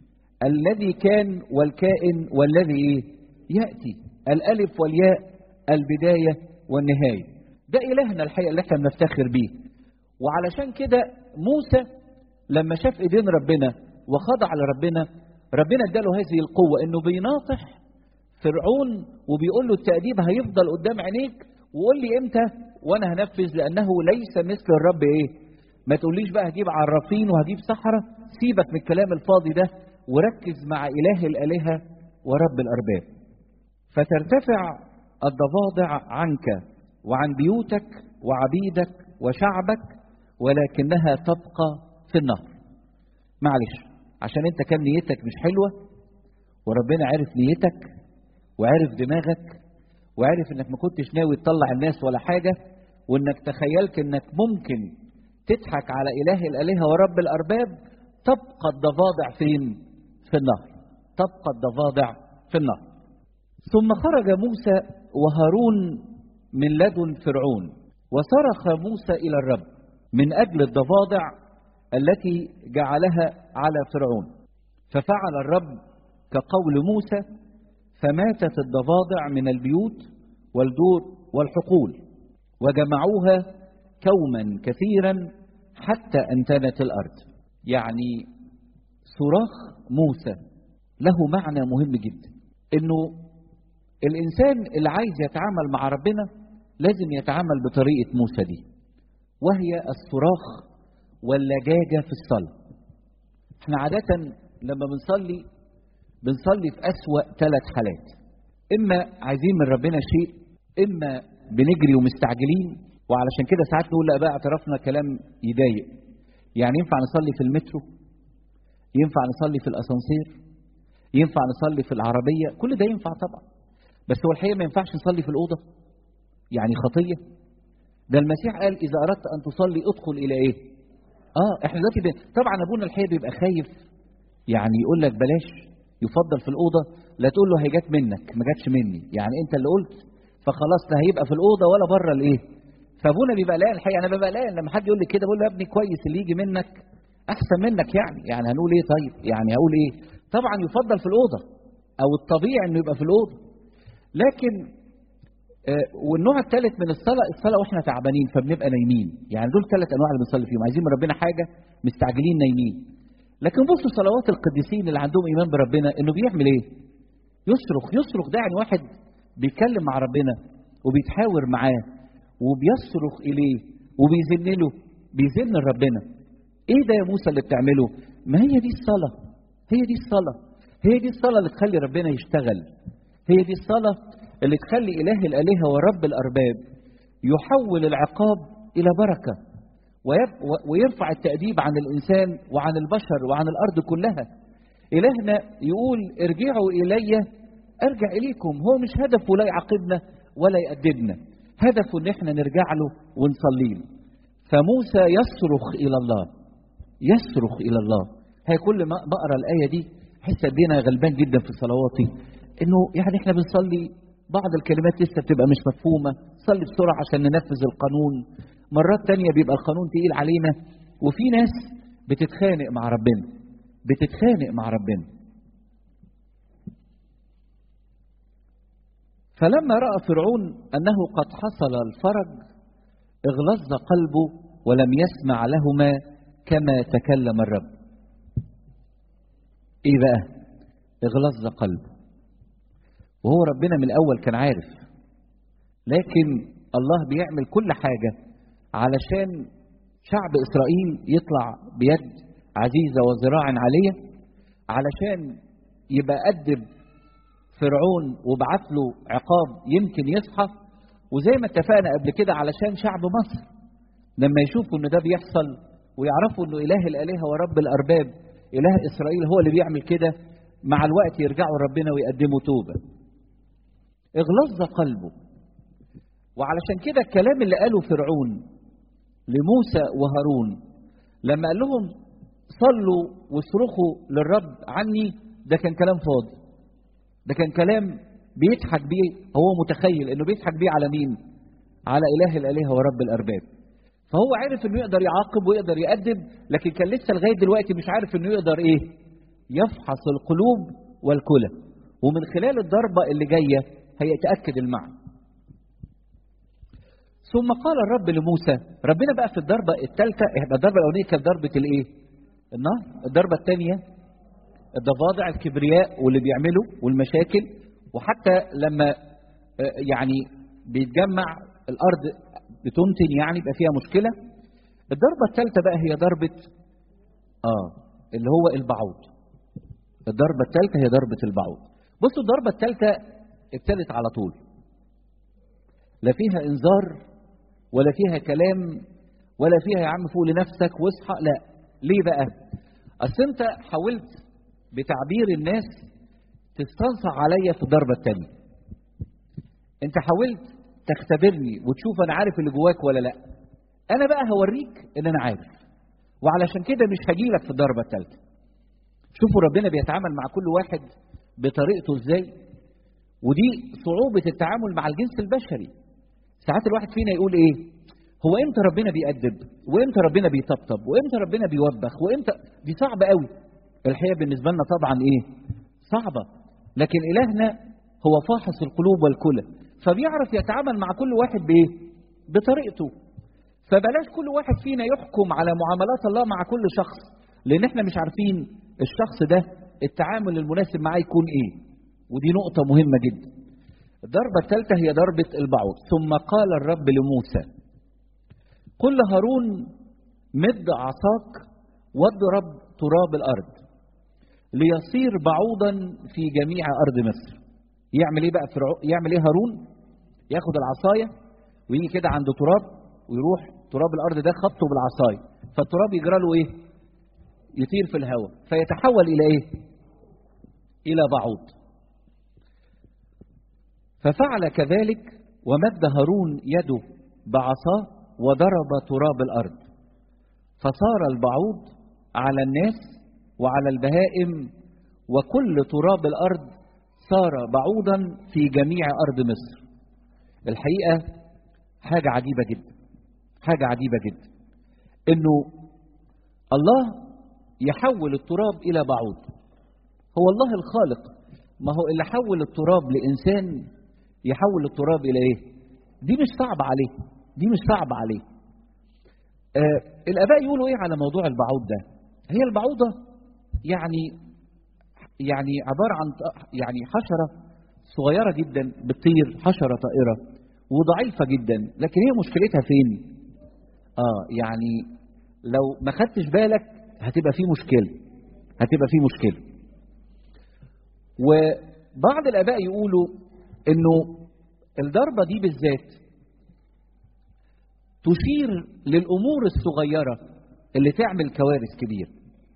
الذي كان والكائن والذي ايه ياتي الالف والياء البدايه والنهايه ده الهنا الحقيقه اللي احنا بنفتخر بيه وعلشان كده موسى لما شاف ايدين ربنا وخضع لربنا ربنا اداله هذه القوه انه بيناطح فرعون وبيقول له التأديب هيفضل قدام عينيك وقول لي امتى وانا هنفذ لانه ليس مثل الرب ايه ما تقوليش بقى هجيب عرافين وهجيب سحرة سيبك من الكلام الفاضي ده وركز مع اله الالهه ورب الارباب فترتفع الضفادع عنك وعن بيوتك وعبيدك وشعبك ولكنها تبقى في النهر معلش عشان انت كان نيتك مش حلوه وربنا عرف نيتك وعرف دماغك وعرف انك ما كنتش ناوي تطلع الناس ولا حاجه وانك تخيلت انك ممكن تضحك على اله الالهه ورب الارباب تبقى الضفادع فين؟ في النهر تبقى الضفادع في النهر ثم خرج موسى وهارون من لدن فرعون وصرخ موسى الى الرب من اجل الضفادع التي جعلها على فرعون ففعل الرب كقول موسى فماتت الضفادع من البيوت والدور والحقول وجمعوها كوما كثيرا حتى انتنت الارض يعني صراخ موسى له معنى مهم جدا انه الانسان اللي عايز يتعامل مع ربنا لازم يتعامل بطريقه موسى دي وهي الصراخ واللجاجه في الصلاه احنا عاده لما بنصلي بنصلي في اسوا ثلاث حالات اما عايزين من ربنا شيء اما بنجري ومستعجلين وعلشان كده ساعات نقول لا بقى اعترافنا كلام يضايق يعني ينفع نصلي في المترو ينفع نصلي في الاسانسير ينفع نصلي في العربيه كل ده ينفع طبعا بس هو الحقيقه ما ينفعش نصلي في الاوضه يعني خطيه ده المسيح قال اذا اردت ان تصلي ادخل الى ايه اه احنا دلوقتي طبعا ابونا الحقيقه بيبقى خايف يعني يقول لك بلاش يفضل في الاوضه لا تقول له هي جت منك ما جاتش مني يعني انت اللي قلت فخلاص لا هيبقى في الاوضه ولا بره الايه فابونا بيبقى قلقان الحقيقه انا ببقى قلقان لما حد يقول لي كده بقول له يا ابني كويس اللي يجي منك احسن منك يعني يعني هنقول ايه طيب يعني هقول ايه طبعا يفضل في الاوضه او الطبيعي انه يبقى في الاوضه لكن آه والنوع الثالث من الصلاه الصلاه واحنا تعبانين فبنبقى نايمين يعني دول ثلاث انواع اللي بنصلي فيهم عايزين من ربنا حاجه مستعجلين نايمين لكن بصوا صلوات القديسين اللي عندهم ايمان بربنا انه بيعمل ايه يصرخ يصرخ ده يعني واحد بيتكلم مع ربنا وبيتحاور معاه وبيصرخ اليه وبيزن له بيزن لربنا ايه ده يا موسى اللي بتعمله ما هي دي الصلاه هي دي الصلاه هي دي الصلاه اللي تخلي ربنا يشتغل هي دي الصلاه اللي تخلي اله الالهه ورب الارباب يحول العقاب الى بركه ويرفع التاديب عن الانسان وعن البشر وعن الارض كلها الهنا يقول ارجعوا الي ارجع اليكم هو مش هدفه لا يعاقبنا ولا يأدبنا هدفه ان احنا نرجع له ونصلي له فموسى يصرخ الى الله يصرخ الى الله هي كل ما بقرا الايه دي احس قد انا غلبان جدا في صلواتي انه يعني احنا بنصلي بعض الكلمات لسه بتبقى مش مفهومه صلي بسرعه عشان ننفذ القانون مرات تانية بيبقى القانون تقيل علينا وفي ناس بتتخانق مع ربنا بتتخانق مع ربنا فلما راى فرعون انه قد حصل الفرج اغلظ قلبه ولم يسمع لهما كما تكلم الرب ايه بقى اغلظ قلبه وهو ربنا من الاول كان عارف لكن الله بيعمل كل حاجه علشان شعب اسرائيل يطلع بيد عزيزه وذراع عاليه علشان يبقى أدب فرعون وبعت له عقاب يمكن يصحى وزي ما اتفقنا قبل كده علشان شعب مصر لما يشوفوا ان ده بيحصل ويعرفوا انه اله الالهه ورب الارباب اله اسرائيل هو اللي بيعمل كده مع الوقت يرجعوا ربنا ويقدموا توبه اغلظ قلبه وعلشان كده الكلام اللي قاله فرعون لموسى وهارون لما قال لهم صلوا واصرخوا للرب عني ده كان كلام فاضي ده كان كلام بيضحك بيه هو متخيل انه بيضحك بيه على مين على اله الالهه ورب الارباب فهو عارف انه يقدر يعاقب ويقدر يأدب لكن كان لسه لغايه دلوقتي مش عارف انه يقدر ايه يفحص القلوب والكلى ومن خلال الضربه اللي جايه هيتاكد المعنى ثم قال الرب لموسى ربنا بقى في الضربه الثالثه احنا الضربه الاولانيه كانت ضربه الايه النار الضربه الثانيه الضفادع الكبرياء واللي بيعمله والمشاكل وحتى لما يعني بيتجمع الارض بتنتن يعني يبقى فيها مشكله الضربه الثالثه بقى هي ضربه اه اللي هو البعوض الضربه الثالثه هي ضربه البعوض بصوا الضربه الثالثه ابتدت على طول لا فيها انذار ولا فيها كلام ولا فيها يا عم فوق لنفسك واصحى لا ليه بقى اصل انت حاولت بتعبير الناس تستنصع عليا في الضربه الثانيه انت حاولت تختبرني وتشوف انا عارف اللي جواك ولا لا انا بقى هوريك ان انا عارف وعلشان كده مش هجيلك في الضربه الثالثه شوفوا ربنا بيتعامل مع كل واحد بطريقته ازاي ودي صعوبه التعامل مع الجنس البشري ساعات الواحد فينا يقول ايه هو امتى ربنا بيأدب وامتى ربنا بيطبطب وامتى ربنا بيوبخ وامتى دي صعبه قوي الحقيقه بالنسبه لنا طبعا ايه صعبه لكن الهنا هو فاحص القلوب والكلى فبيعرف يتعامل مع كل واحد بايه بطريقته فبلاش كل واحد فينا يحكم على معاملات الله مع كل شخص لان احنا مش عارفين الشخص ده التعامل المناسب معاه يكون ايه ودي نقطه مهمه جدا الضربه الثالثه هي ضربه البعوض ثم قال الرب لموسى قل لهارون مد عصاك واضرب تراب الارض ليصير بعوضا في جميع ارض مصر يعمل ايه بقى فرعون يعمل ايه هارون ياخد العصايه ويجي كده عند تراب ويروح تراب الارض ده خبطه بالعصايه فالتراب يجرى له ايه يطير في الهواء فيتحول الى ايه الى بعوض ففعل كذلك ومد هارون يده بعصاه وضرب تراب الارض فصار البعوض على الناس وعلى البهائم وكل تراب الأرض صار بعوضا في جميع أرض مصر الحقيقة حاجة عجيبة جدا حاجة عجيبة جدا إنه الله يحول التراب إلى بعوض هو الله الخالق ما هو اللي حول التراب لإنسان يحول التراب إلى إيه دي مش صعبة عليه دي مش صعبة عليه آه الآباء يقولوا إيه على موضوع البعوض ده هي البعوضة يعني يعني عبارة عن يعني حشرة صغيرة جدا بتطير حشرة طائرة وضعيفة جدا لكن هي مشكلتها فين اه يعني لو ما خدتش بالك هتبقى في مشكلة هتبقى في مشكلة وبعض الآباء يقولوا إنه الضربة دي بالذات تشير للأمور الصغيرة اللي تعمل كوارث كبيرة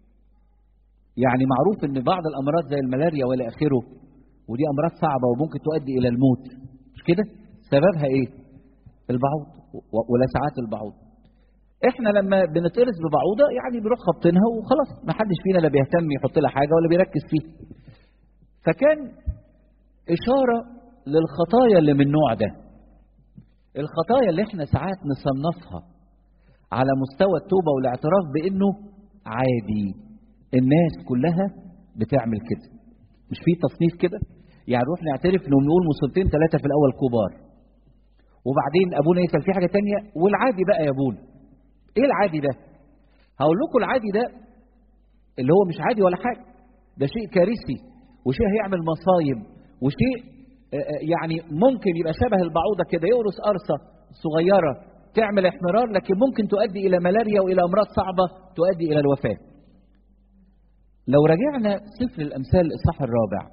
يعني معروف ان بعض الامراض زي الملاريا والى اخره ودي امراض صعبه وممكن تؤدي الى الموت مش كده سببها ايه البعوض ولسعات البعوض احنا لما بنتقرص ببعوضه يعني بنروح خبطينها وخلاص ما حدش فينا لا بيهتم يحط لها حاجه ولا بيركز فيها فكان اشاره للخطايا اللي من النوع ده الخطايا اللي احنا ساعات نصنفها على مستوى التوبه والاعتراف بانه عادي الناس كلها بتعمل كده مش في تصنيف كده يعني نروح نعترف انه بنقول مصيبتين ثلاثه في الاول كبار وبعدين ابونا يسال في حاجه تانية والعادي بقى يا ابونا ايه العادي ده هقول لكم العادي ده اللي هو مش عادي ولا حاجه ده شيء كارثي وشيء هيعمل مصايب وشيء يعني ممكن يبقى شبه البعوضه كده يقرص قرصه صغيره تعمل احمرار لكن ممكن تؤدي الى ملاريا والى امراض صعبه تؤدي الى الوفاه لو رجعنا سفر الامثال الاصحاح الرابع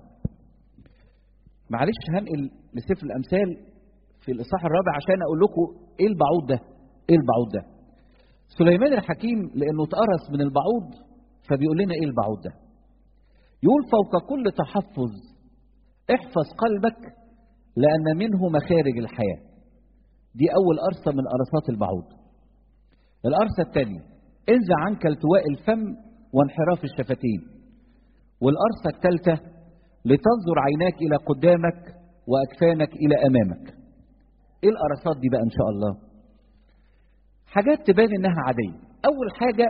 معلش هنقل لسفر الامثال في الاصحاح الرابع عشان اقول لكم ايه البعوض ده ايه البعوض ده سليمان الحكيم لانه اتقرص من البعوض فبيقول لنا ايه البعوض ده يقول فوق كل تحفظ احفظ قلبك لان منه مخارج الحياه دي اول قرصه من قرصات البعوض القرصه الثانيه انزع عنك التواء الفم وانحراف الشفتين والقرصة الثالثة لتنظر عيناك إلى قدامك وأكفانك إلى أمامك إيه القرصات دي بقى إن شاء الله حاجات تبان إنها عادية أول حاجة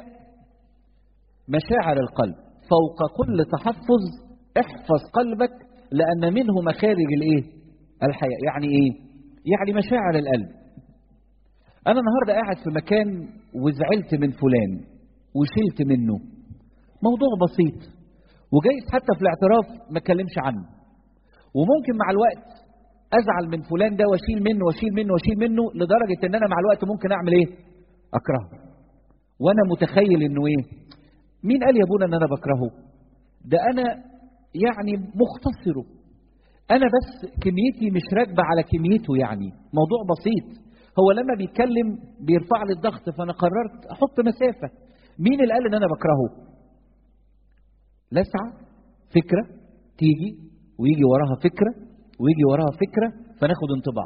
مشاعر القلب فوق كل تحفظ احفظ قلبك لأن منه مخارج الإيه الحياة يعني إيه يعني مشاعر القلب أنا النهاردة قاعد في مكان وزعلت من فلان وشلت منه موضوع بسيط وجايز حتى في الاعتراف ما اتكلمش عنه وممكن مع الوقت ازعل من فلان ده واشيل منه واشيل منه واشيل منه لدرجه ان انا مع الوقت ممكن اعمل ايه اكرهه وانا متخيل انه ايه مين قال يا ابونا ان انا بكرهه ده انا يعني مختصره انا بس كميتي مش راكبه على كميته يعني موضوع بسيط هو لما بيتكلم بيرفع لي الضغط فانا قررت احط مسافه مين اللي قال ان انا بكرهه لسعة فكرة تيجي ويجي وراها فكرة ويجي وراها فكرة فناخد انطباع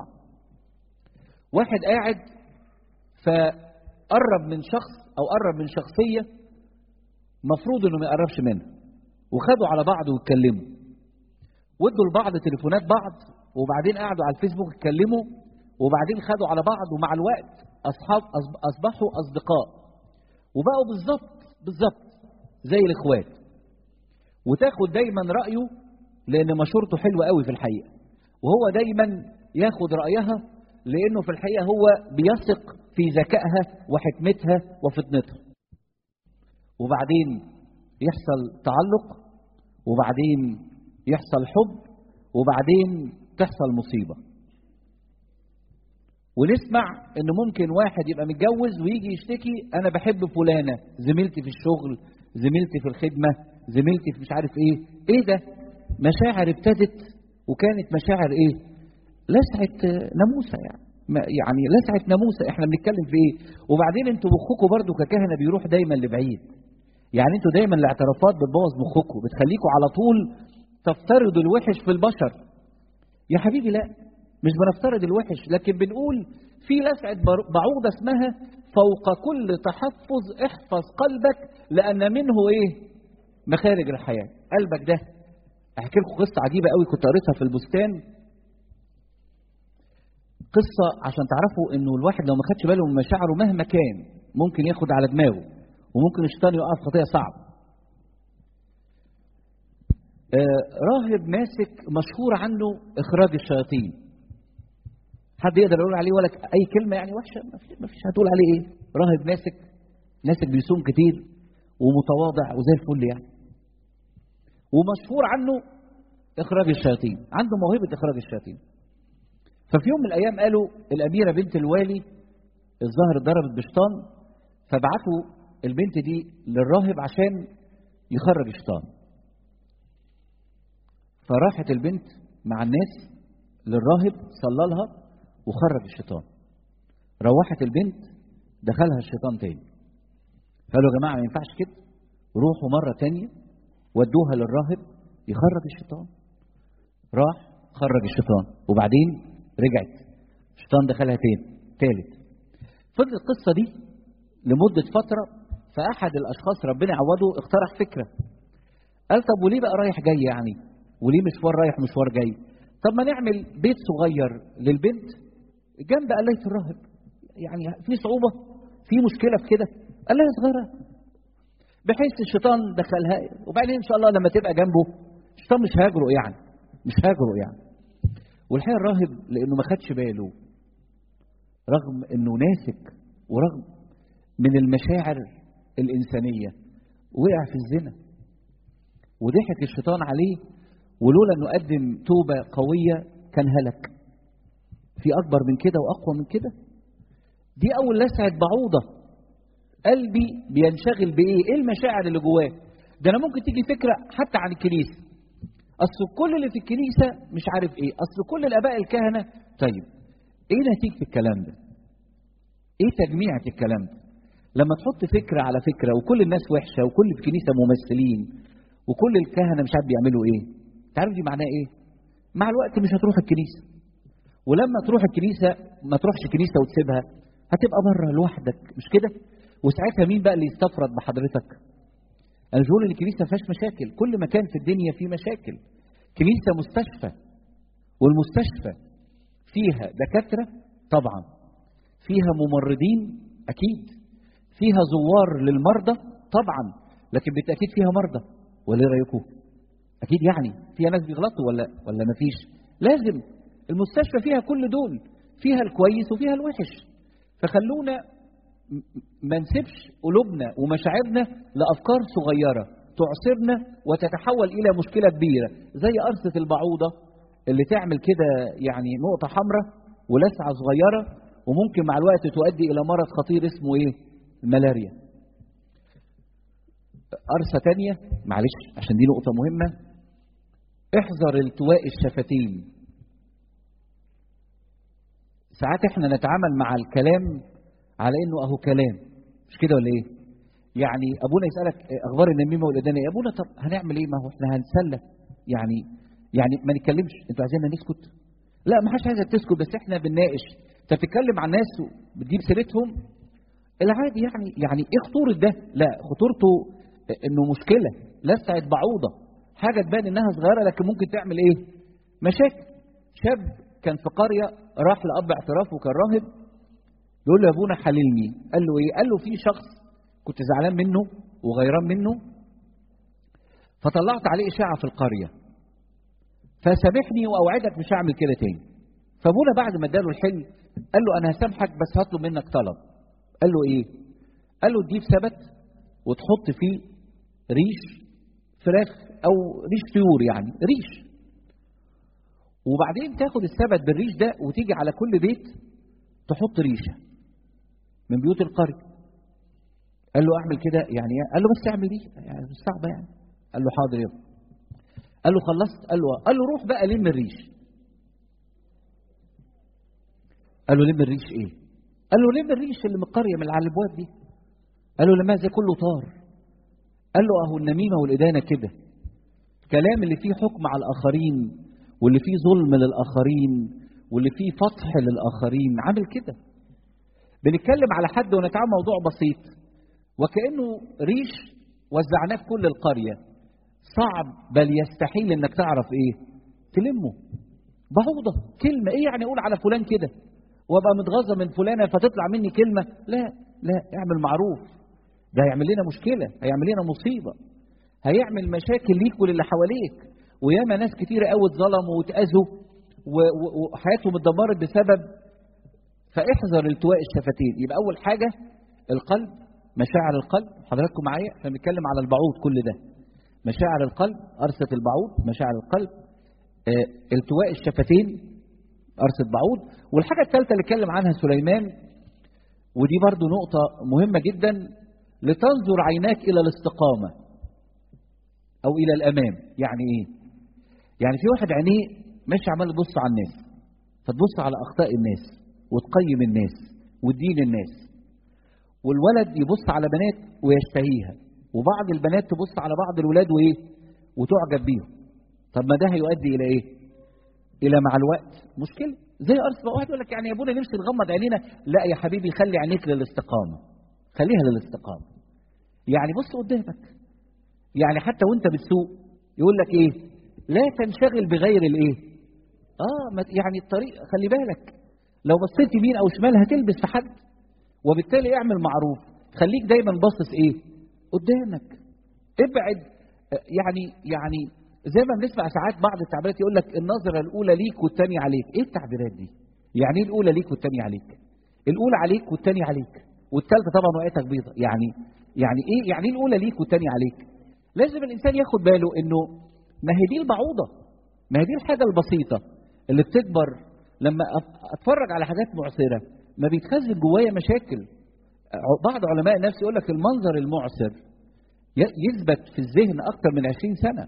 واحد قاعد فقرب من شخص أو قرب من شخصية مفروض إنه ما يقربش منها وخدوا على بعض واتكلموا ودوا لبعض تليفونات بعض وبعدين قعدوا على الفيسبوك اتكلموا وبعدين خدوا على بعض ومع الوقت أصحاب أصبحوا أصدقاء وبقوا بالظبط بالظبط زي الإخوات وتاخد دايما رأيه لأن مشورته حلوة قوي في الحقيقة وهو دايما ياخد رأيها لأنه في الحقيقة هو بيثق في ذكائها وحكمتها وفطنتها وبعدين يحصل تعلق وبعدين يحصل حب وبعدين تحصل مصيبة ونسمع ان ممكن واحد يبقى متجوز ويجي يشتكي انا بحب فلانة زميلتي في الشغل زميلتي في الخدمة زميلتي في مش عارف ايه ايه ده مشاعر ابتدت وكانت مشاعر ايه لسعة ناموسة يعني يعني لسعة ناموسة احنا بنتكلم في ايه وبعدين انتوا مخكم برضو ككهنة بيروح دايما لبعيد يعني انتوا دايما الاعترافات بتبوظ مخكم بتخليكم على طول تفترضوا الوحش في البشر يا حبيبي لا مش بنفترض الوحش لكن بنقول في لسعة بعوضة اسمها فوق كل تحفظ احفظ قلبك لأن منه ايه مخارج الحياة قلبك ده احكي لكم قصه عجيبه قوي كنت قريتها في البستان قصه عشان تعرفوا انه الواحد لو ما خدش باله من مشاعره مهما كان ممكن ياخد على دماغه وممكن الشيطان يقع في خطيه صعب آه راهب ماسك مشهور عنه اخراج الشياطين حد يقدر يقول عليه ولا اي كلمه يعني وحشه ما فيش هتقول عليه ايه راهب ماسك ماسك بيصوم كتير ومتواضع وزي الفل يعني ومشهور عنه اخراج الشياطين عنده موهبه اخراج الشياطين ففي يوم من الايام قالوا الاميره بنت الوالي الظاهر ضربت بشيطان فبعتوا البنت دي للراهب عشان يخرج الشيطان فراحت البنت مع الناس للراهب صلى لها وخرج الشيطان روحت البنت دخلها الشيطان تاني قالوا يا جماعه ما ينفعش كده روحوا مره تانية ودوها للراهب يخرج الشيطان راح خرج الشيطان وبعدين رجعت الشيطان دخلها تاني تالت فضلت القصه دي لمده فتره فاحد الاشخاص ربنا عوضه اقترح فكره قال طب وليه بقى رايح جاي يعني وليه مشوار رايح مشوار جاي طب ما نعمل بيت صغير للبنت جنب قلايه الراهب يعني في صعوبه في مشكله في كده قلايه صغيره بحيث الشيطان دخلها وبعدين ان شاء الله لما تبقى جنبه الشيطان مش هيجرؤ يعني مش هيجرؤ يعني والحقيقه الراهب لانه ما خدش باله رغم انه ناسك ورغم من المشاعر الانسانيه وقع في الزنا وضحك الشيطان عليه ولولا انه قدم توبه قويه كان هلك في اكبر من كده واقوى من كده دي اول لسعه بعوضه قلبي بينشغل بايه ايه المشاعر اللي جواه ده انا ممكن تيجي فكره حتى عن الكنيسه اصل كل اللي في الكنيسه مش عارف ايه اصل كل الاباء الكهنه طيب ايه نتيجه الكلام ده ايه تجميعة الكلام ده لما تحط فكره على فكره وكل الناس وحشه وكل في الكنيسه ممثلين وكل الكهنه مش عارف بيعملوا ايه تعرف دي معناها ايه مع الوقت مش هتروح الكنيسه ولما تروح الكنيسه ما تروحش الكنيسه وتسيبها هتبقى بره لوحدك مش كده وساعتها مين بقى اللي يستفرد بحضرتك انا مش بقول ان الكنيسه ما فيهاش مشاكل كل مكان في الدنيا فيه مشاكل كنيسه مستشفى والمستشفى فيها دكاتره طبعا فيها ممرضين اكيد فيها زوار للمرضى طبعا لكن بالتاكيد فيها مرضى ولا ايه رايكم اكيد يعني فيها ناس بيغلطوا ولا ولا ما فيش لازم المستشفى فيها كل دول فيها الكويس وفيها الوحش فخلونا ما نسيبش قلوبنا ومشاعرنا لافكار صغيره تعصرنا وتتحول الى مشكله كبيره زي قرصه البعوضه اللي تعمل كده يعني نقطه حمراء ولسعه صغيره وممكن مع الوقت تؤدي الى مرض خطير اسمه ايه الملاريا قرصه تانية معلش عشان دي نقطه مهمه احذر التواء الشفتين ساعات احنا نتعامل مع الكلام على انه اهو كلام مش كده ولا ايه يعني ابونا يسالك اخبار النميمه والادانه يا ابونا طب هنعمل ايه ما هو احنا هنسلى يعني يعني ما نتكلمش انتوا عايزيننا نسكت لا ما حدش عايزك تسكت بس احنا بنناقش انت بتتكلم عن ناس بتجيب سيرتهم العادي يعني يعني ايه خطوره ده لا خطورته انه مشكله لسعت بعوضه حاجه تبان انها صغيره لكن ممكن تعمل ايه مشاكل شاب كان في قريه راح لاب اعتراف وكان راهب يقول له يا ابونا حللني قال له ايه قال له في شخص كنت زعلان منه وغيران منه فطلعت عليه اشاعه في القريه فسامحني واوعدك مش هعمل كده تاني فابونا بعد ما اداله الحل قال له انا هسامحك بس هطلب منك طلب قال له ايه قال له تجيب سبت وتحط فيه ريش فراخ او ريش طيور يعني ريش وبعدين تاخد السبت بالريش ده وتيجي على كل بيت تحط ريشه من بيوت القريه قال له اعمل كده يعني قال له بس اعمل دي يعني مش صعبه يعني قال له حاضر يابا قال له خلصت قال له قال له روح بقى لم الريش قال له لم الريش ايه قال له لم الريش اللي من القريه من على الابواب دي قال له لماذا كله طار قال له اهو النميمه والادانه كده الكلام اللي فيه حكم على الاخرين واللي فيه ظلم للاخرين واللي فيه فتح للاخرين عامل كده بنتكلم على حد ونتعامل موضوع بسيط وكانه ريش وزعناه في كل القريه صعب بل يستحيل انك تعرف ايه تلمه بعوضه كلمه ايه يعني اقول على فلان كده وابقى متغاظه من فلانه فتطلع مني كلمه لا لا اعمل معروف ده هيعمل لنا مشكله هيعمل لنا مصيبه هيعمل مشاكل ليك وللي حواليك وياما ناس كتيرة قوي اتظلموا واتأذوا وحياتهم اتدمرت بسبب فاحذر التواء الشفتين يبقى أول حاجة القلب مشاعر القلب حضراتكم معايا احنا بنتكلم على البعوض كل ده مشاعر القلب أرصة البعوض مشاعر القلب اه التواء الشفتين أرصة بعوض والحاجة الثالثة اللي اتكلم عنها سليمان ودي برضو نقطة مهمة جدا لتنظر عيناك إلى الاستقامة أو إلى الأمام يعني إيه؟ يعني في واحد عينيه ماشي عمال يبص على الناس فتبص على أخطاء الناس وتقيم الناس وتدين الناس والولد يبص على بنات ويشتهيها وبعض البنات تبص على بعض الولاد وإيه؟ وتعجب بيهم طب ما ده هيؤدي إلى إيه؟ إلى مع الوقت مشكلة زي أرسل واحد يقول لك يعني يا ابونا نفسي نغمض عينينا لا يا حبيبي خلي عينيك للاستقامة خليها للاستقامة يعني بص قدامك يعني حتى وانت بتسوق يقول لك ايه لا تنشغل بغير الايه اه يعني الطريق خلي بالك لو بصيت يمين او شمال هتلبس في حد وبالتالي اعمل معروف خليك دايما باصص ايه قدامك ابعد يعني يعني زي ما بنسمع ساعات بعض التعبيرات يقول لك النظره الاولى ليك والثانيه عليك ايه التعبيرات دي يعني ايه الاولى ليك والثانيه عليك الاولى عليك والثانيه عليك والثالثه طبعا وقعتك بيضه يعني يعني ايه يعني ايه الاولى ليك والثانيه عليك لازم الانسان ياخد باله انه ما هي دي البعوضه ما هي دي الحاجه البسيطه اللي بتكبر لما اتفرج على حاجات معسره ما بيتخزن جوايا مشاكل بعض علماء النفس يقول لك المنظر المعسر يثبت في الذهن اكتر من 20 سنه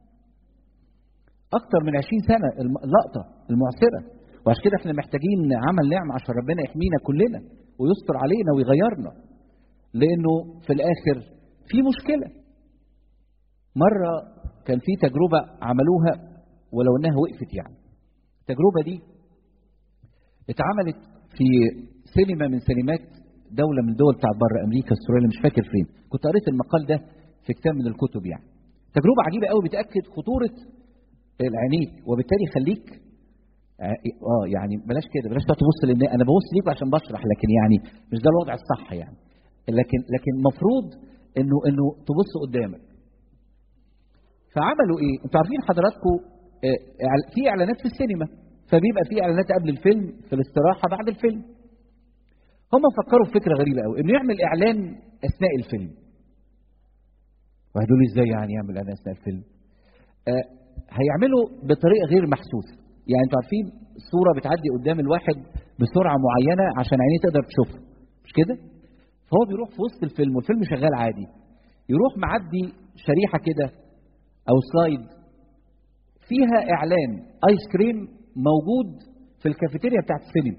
اكتر من 20 سنه اللقطه المعسره وعشان كده احنا محتاجين عمل نعمه عشان ربنا يحمينا كلنا ويستر علينا ويغيرنا لانه في الاخر في مشكله مرة كان في تجربة عملوها ولو انها وقفت يعني التجربة دي اتعملت في سينما من سينمات دولة من الدول بتاعت بره امريكا استراليا مش فاكر فين كنت قريت المقال ده في كتاب من الكتب يعني تجربة عجيبة قوي بتأكد خطورة العينيك وبالتالي خليك اه يعني بلاش كده بلاش تبص للناس انا ببص ليكوا عشان بشرح لكن يعني مش ده الوضع الصح يعني لكن لكن المفروض انه انه تبص قدامك فعملوا ايه؟ انتوا عارفين حضراتكم في اعلانات في السينما فبيبقى في اعلانات قبل الفيلم في الاستراحه بعد الفيلم. هم فكروا في فكره غريبه قوي انه يعمل اعلان اثناء الفيلم. واحد يقول لي ازاي يعني يعمل اعلان اثناء الفيلم؟ آه هيعملوا بطريقه غير محسوسه، يعني انتوا عارفين الصوره بتعدي قدام الواحد بسرعه معينه عشان عينيه تقدر تشوفها مش كده؟ فهو بيروح في وسط الفيلم والفيلم شغال عادي يروح معدي شريحه كده او سلايد فيها اعلان ايس كريم موجود في الكافيتيريا بتاعت السينما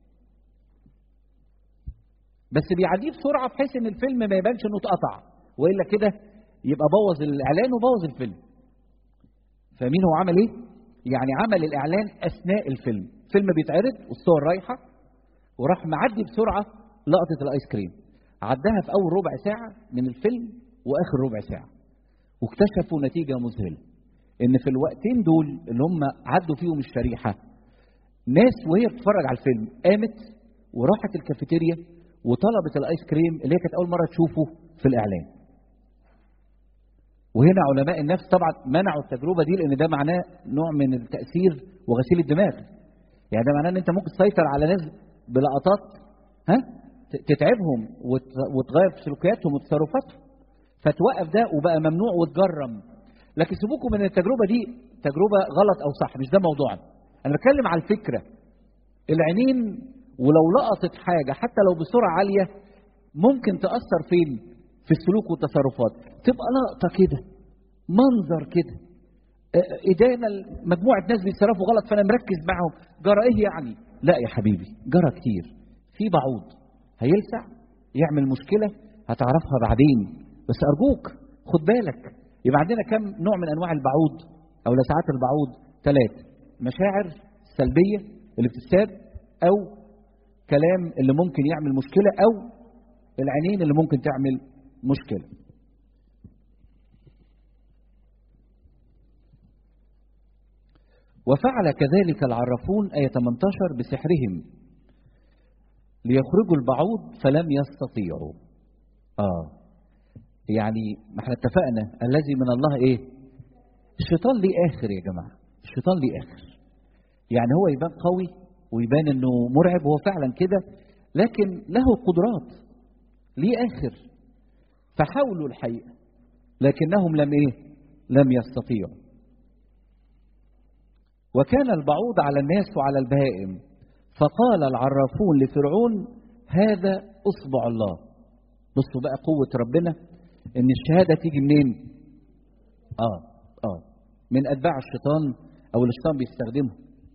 بس بيعديه بسرعه بحيث ان الفيلم ما يبانش انه اتقطع والا كده يبقى بوظ الاعلان وبوظ الفيلم فاهمين هو عمل ايه يعني عمل الاعلان اثناء الفيلم الفيلم بيتعرض والصور رايحه وراح معدي بسرعه لقطه الايس كريم عدها في اول ربع ساعه من الفيلم واخر ربع ساعه واكتشفوا نتيجه مذهله ان في الوقتين دول اللي هم عدوا فيهم الشريحه ناس وهي بتتفرج على الفيلم قامت وراحت الكافيتيريا وطلبت الايس كريم اللي هي كانت اول مره تشوفه في الاعلان وهنا علماء النفس طبعا منعوا التجربه دي لان ده معناه نوع من التاثير وغسيل الدماغ يعني ده معناه ان انت ممكن تسيطر على ناس بلقطات ها تتعبهم وتغير في سلوكياتهم وتصرفاتهم فتوقف ده وبقى ممنوع وتجرم لكن سيبوكم من التجربه دي تجربه غلط او صح مش ده موضوعنا انا بتكلم على الفكره العينين ولو لقطت حاجه حتى لو بسرعه عاليه ممكن تاثر فين في السلوك والتصرفات تبقى لقطه كده منظر كده ايدينا مجموعه ناس بيتصرفوا غلط فانا مركز معاهم جرى ايه يعني لا يا حبيبي جرى كتير في بعوض هيلسع يعمل مشكله هتعرفها بعدين بس ارجوك خد بالك يبقى عندنا كم نوع من انواع البعوض او لسعات البعوض ثلاثه مشاعر سلبيه اللي بتتساب او كلام اللي ممكن يعمل مشكله او العينين اللي ممكن تعمل مشكله وفعل كذلك العرافون آية 18 بسحرهم ليخرجوا البعوض فلم يستطيعوا آه يعني ما احنا اتفقنا الذي من الله ايه الشيطان ليه اخر يا جماعه الشيطان ليه اخر يعني هو يبان قوي ويبان انه مرعب هو فعلا كده لكن له قدرات ليه اخر فحاولوا الحقيقه لكنهم لم ايه لم يستطيعوا وكان البعوض على الناس وعلى البهائم فقال العرافون لفرعون هذا اصبع الله بصوا بقى قوه ربنا ان الشهاده تيجي منين اه اه من اتباع الشيطان او الشيطان بيستخدمه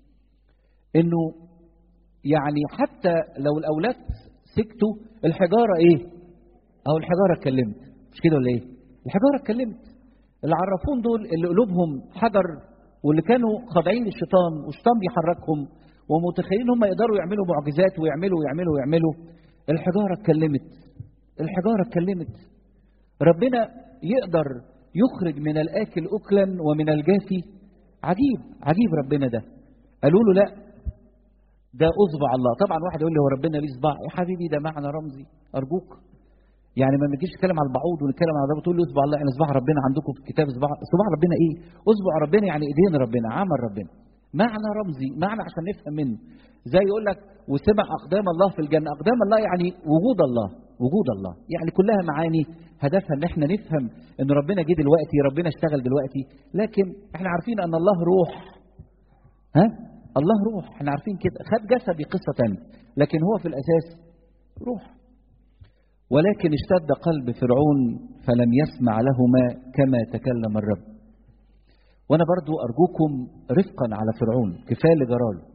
انه يعني حتى لو الاولاد سكتوا الحجاره ايه او الحجاره اتكلمت مش كده ولا ايه الحجاره اتكلمت العرافون دول اللي قلوبهم حجر واللي كانوا خاضعين للشيطان والشيطان بيحركهم ومتخيلين هم يقدروا يعملوا معجزات ويعملوا ويعملوا ويعملوا الحجاره اتكلمت الحجاره اتكلمت ربنا يقدر يخرج من الآكل أكلا ومن الجافي عجيب عجيب ربنا ده قالوا له لا ده أصبع الله طبعا واحد يقول لي هو ربنا ليه صباع يا حبيبي ده معنى رمزي أرجوك يعني ما نجيش نتكلم على البعوض ونتكلم على ده تقول لي اصبع الله يعني اصبع ربنا عندكم في الكتاب اصبع اصبع ربنا ايه؟ اصبع ربنا يعني ايدين ربنا عمل ربنا معنى رمزي معنى عشان نفهم منه زي يقول لك وسمع اقدام الله في الجنه اقدام الله يعني وجود الله وجود الله يعني كلها معاني هدفها ان احنا نفهم ان ربنا جه دلوقتي ربنا اشتغل دلوقتي لكن احنا عارفين ان الله روح ها الله روح احنا عارفين كده خد جسدي قصه تانية لكن هو في الاساس روح ولكن اشتد قلب فرعون فلم يسمع لهما كما تكلم الرب وانا برضو ارجوكم رفقا على فرعون كفايه اللي جراله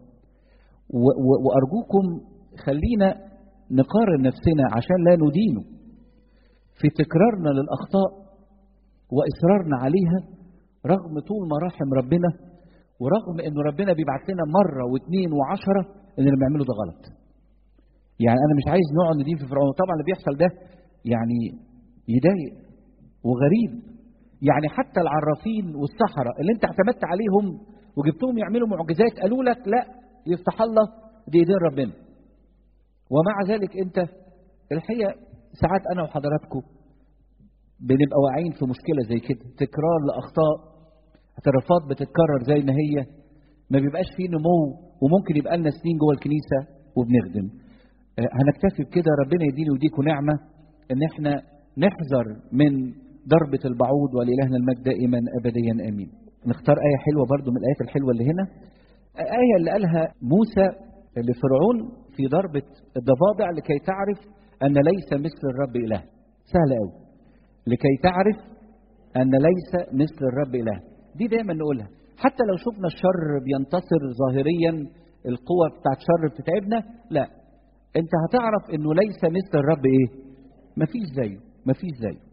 وارجوكم خلينا نقارن نفسنا عشان لا ندينه في تكرارنا للاخطاء واصرارنا عليها رغم طول مراحم ربنا ورغم انه ربنا بيبعت لنا مره واثنين وعشره ان اللي بنعمله ده غلط يعني انا مش عايز نقعد ندين في فرعون طبعا اللي بيحصل ده يعني يضايق وغريب يعني حتى العرافين والسحرة اللي انت اعتمدت عليهم وجبتهم يعملوا معجزات قالوا لك لا يفتح الله دي ايدين ربنا ومع ذلك انت الحقيقه ساعات انا وحضراتكم بنبقى واقعين في مشكله زي كده تكرار لاخطاء اعترافات بتتكرر زي ما هي ما بيبقاش فيه نمو وممكن يبقى لنا سنين جوه الكنيسه وبنخدم هنكتفي بكده ربنا يديني ويديكم نعمه ان احنا نحذر من ضربة البعوض ولإلهنا المجد دائما أبديا آمين نختار آية حلوة برضو من الآيات الحلوة اللي هنا آية اللي قالها موسى لفرعون في ضربة الضفادع لكي تعرف أن ليس مثل الرب إله سهلة أوي لكي تعرف أن ليس مثل الرب إله دي دايما نقولها حتى لو شفنا الشر بينتصر ظاهريا القوة بتاعت الشر بتتعبنا لا انت هتعرف انه ليس مثل الرب ايه مفيش زيه مفيش زيه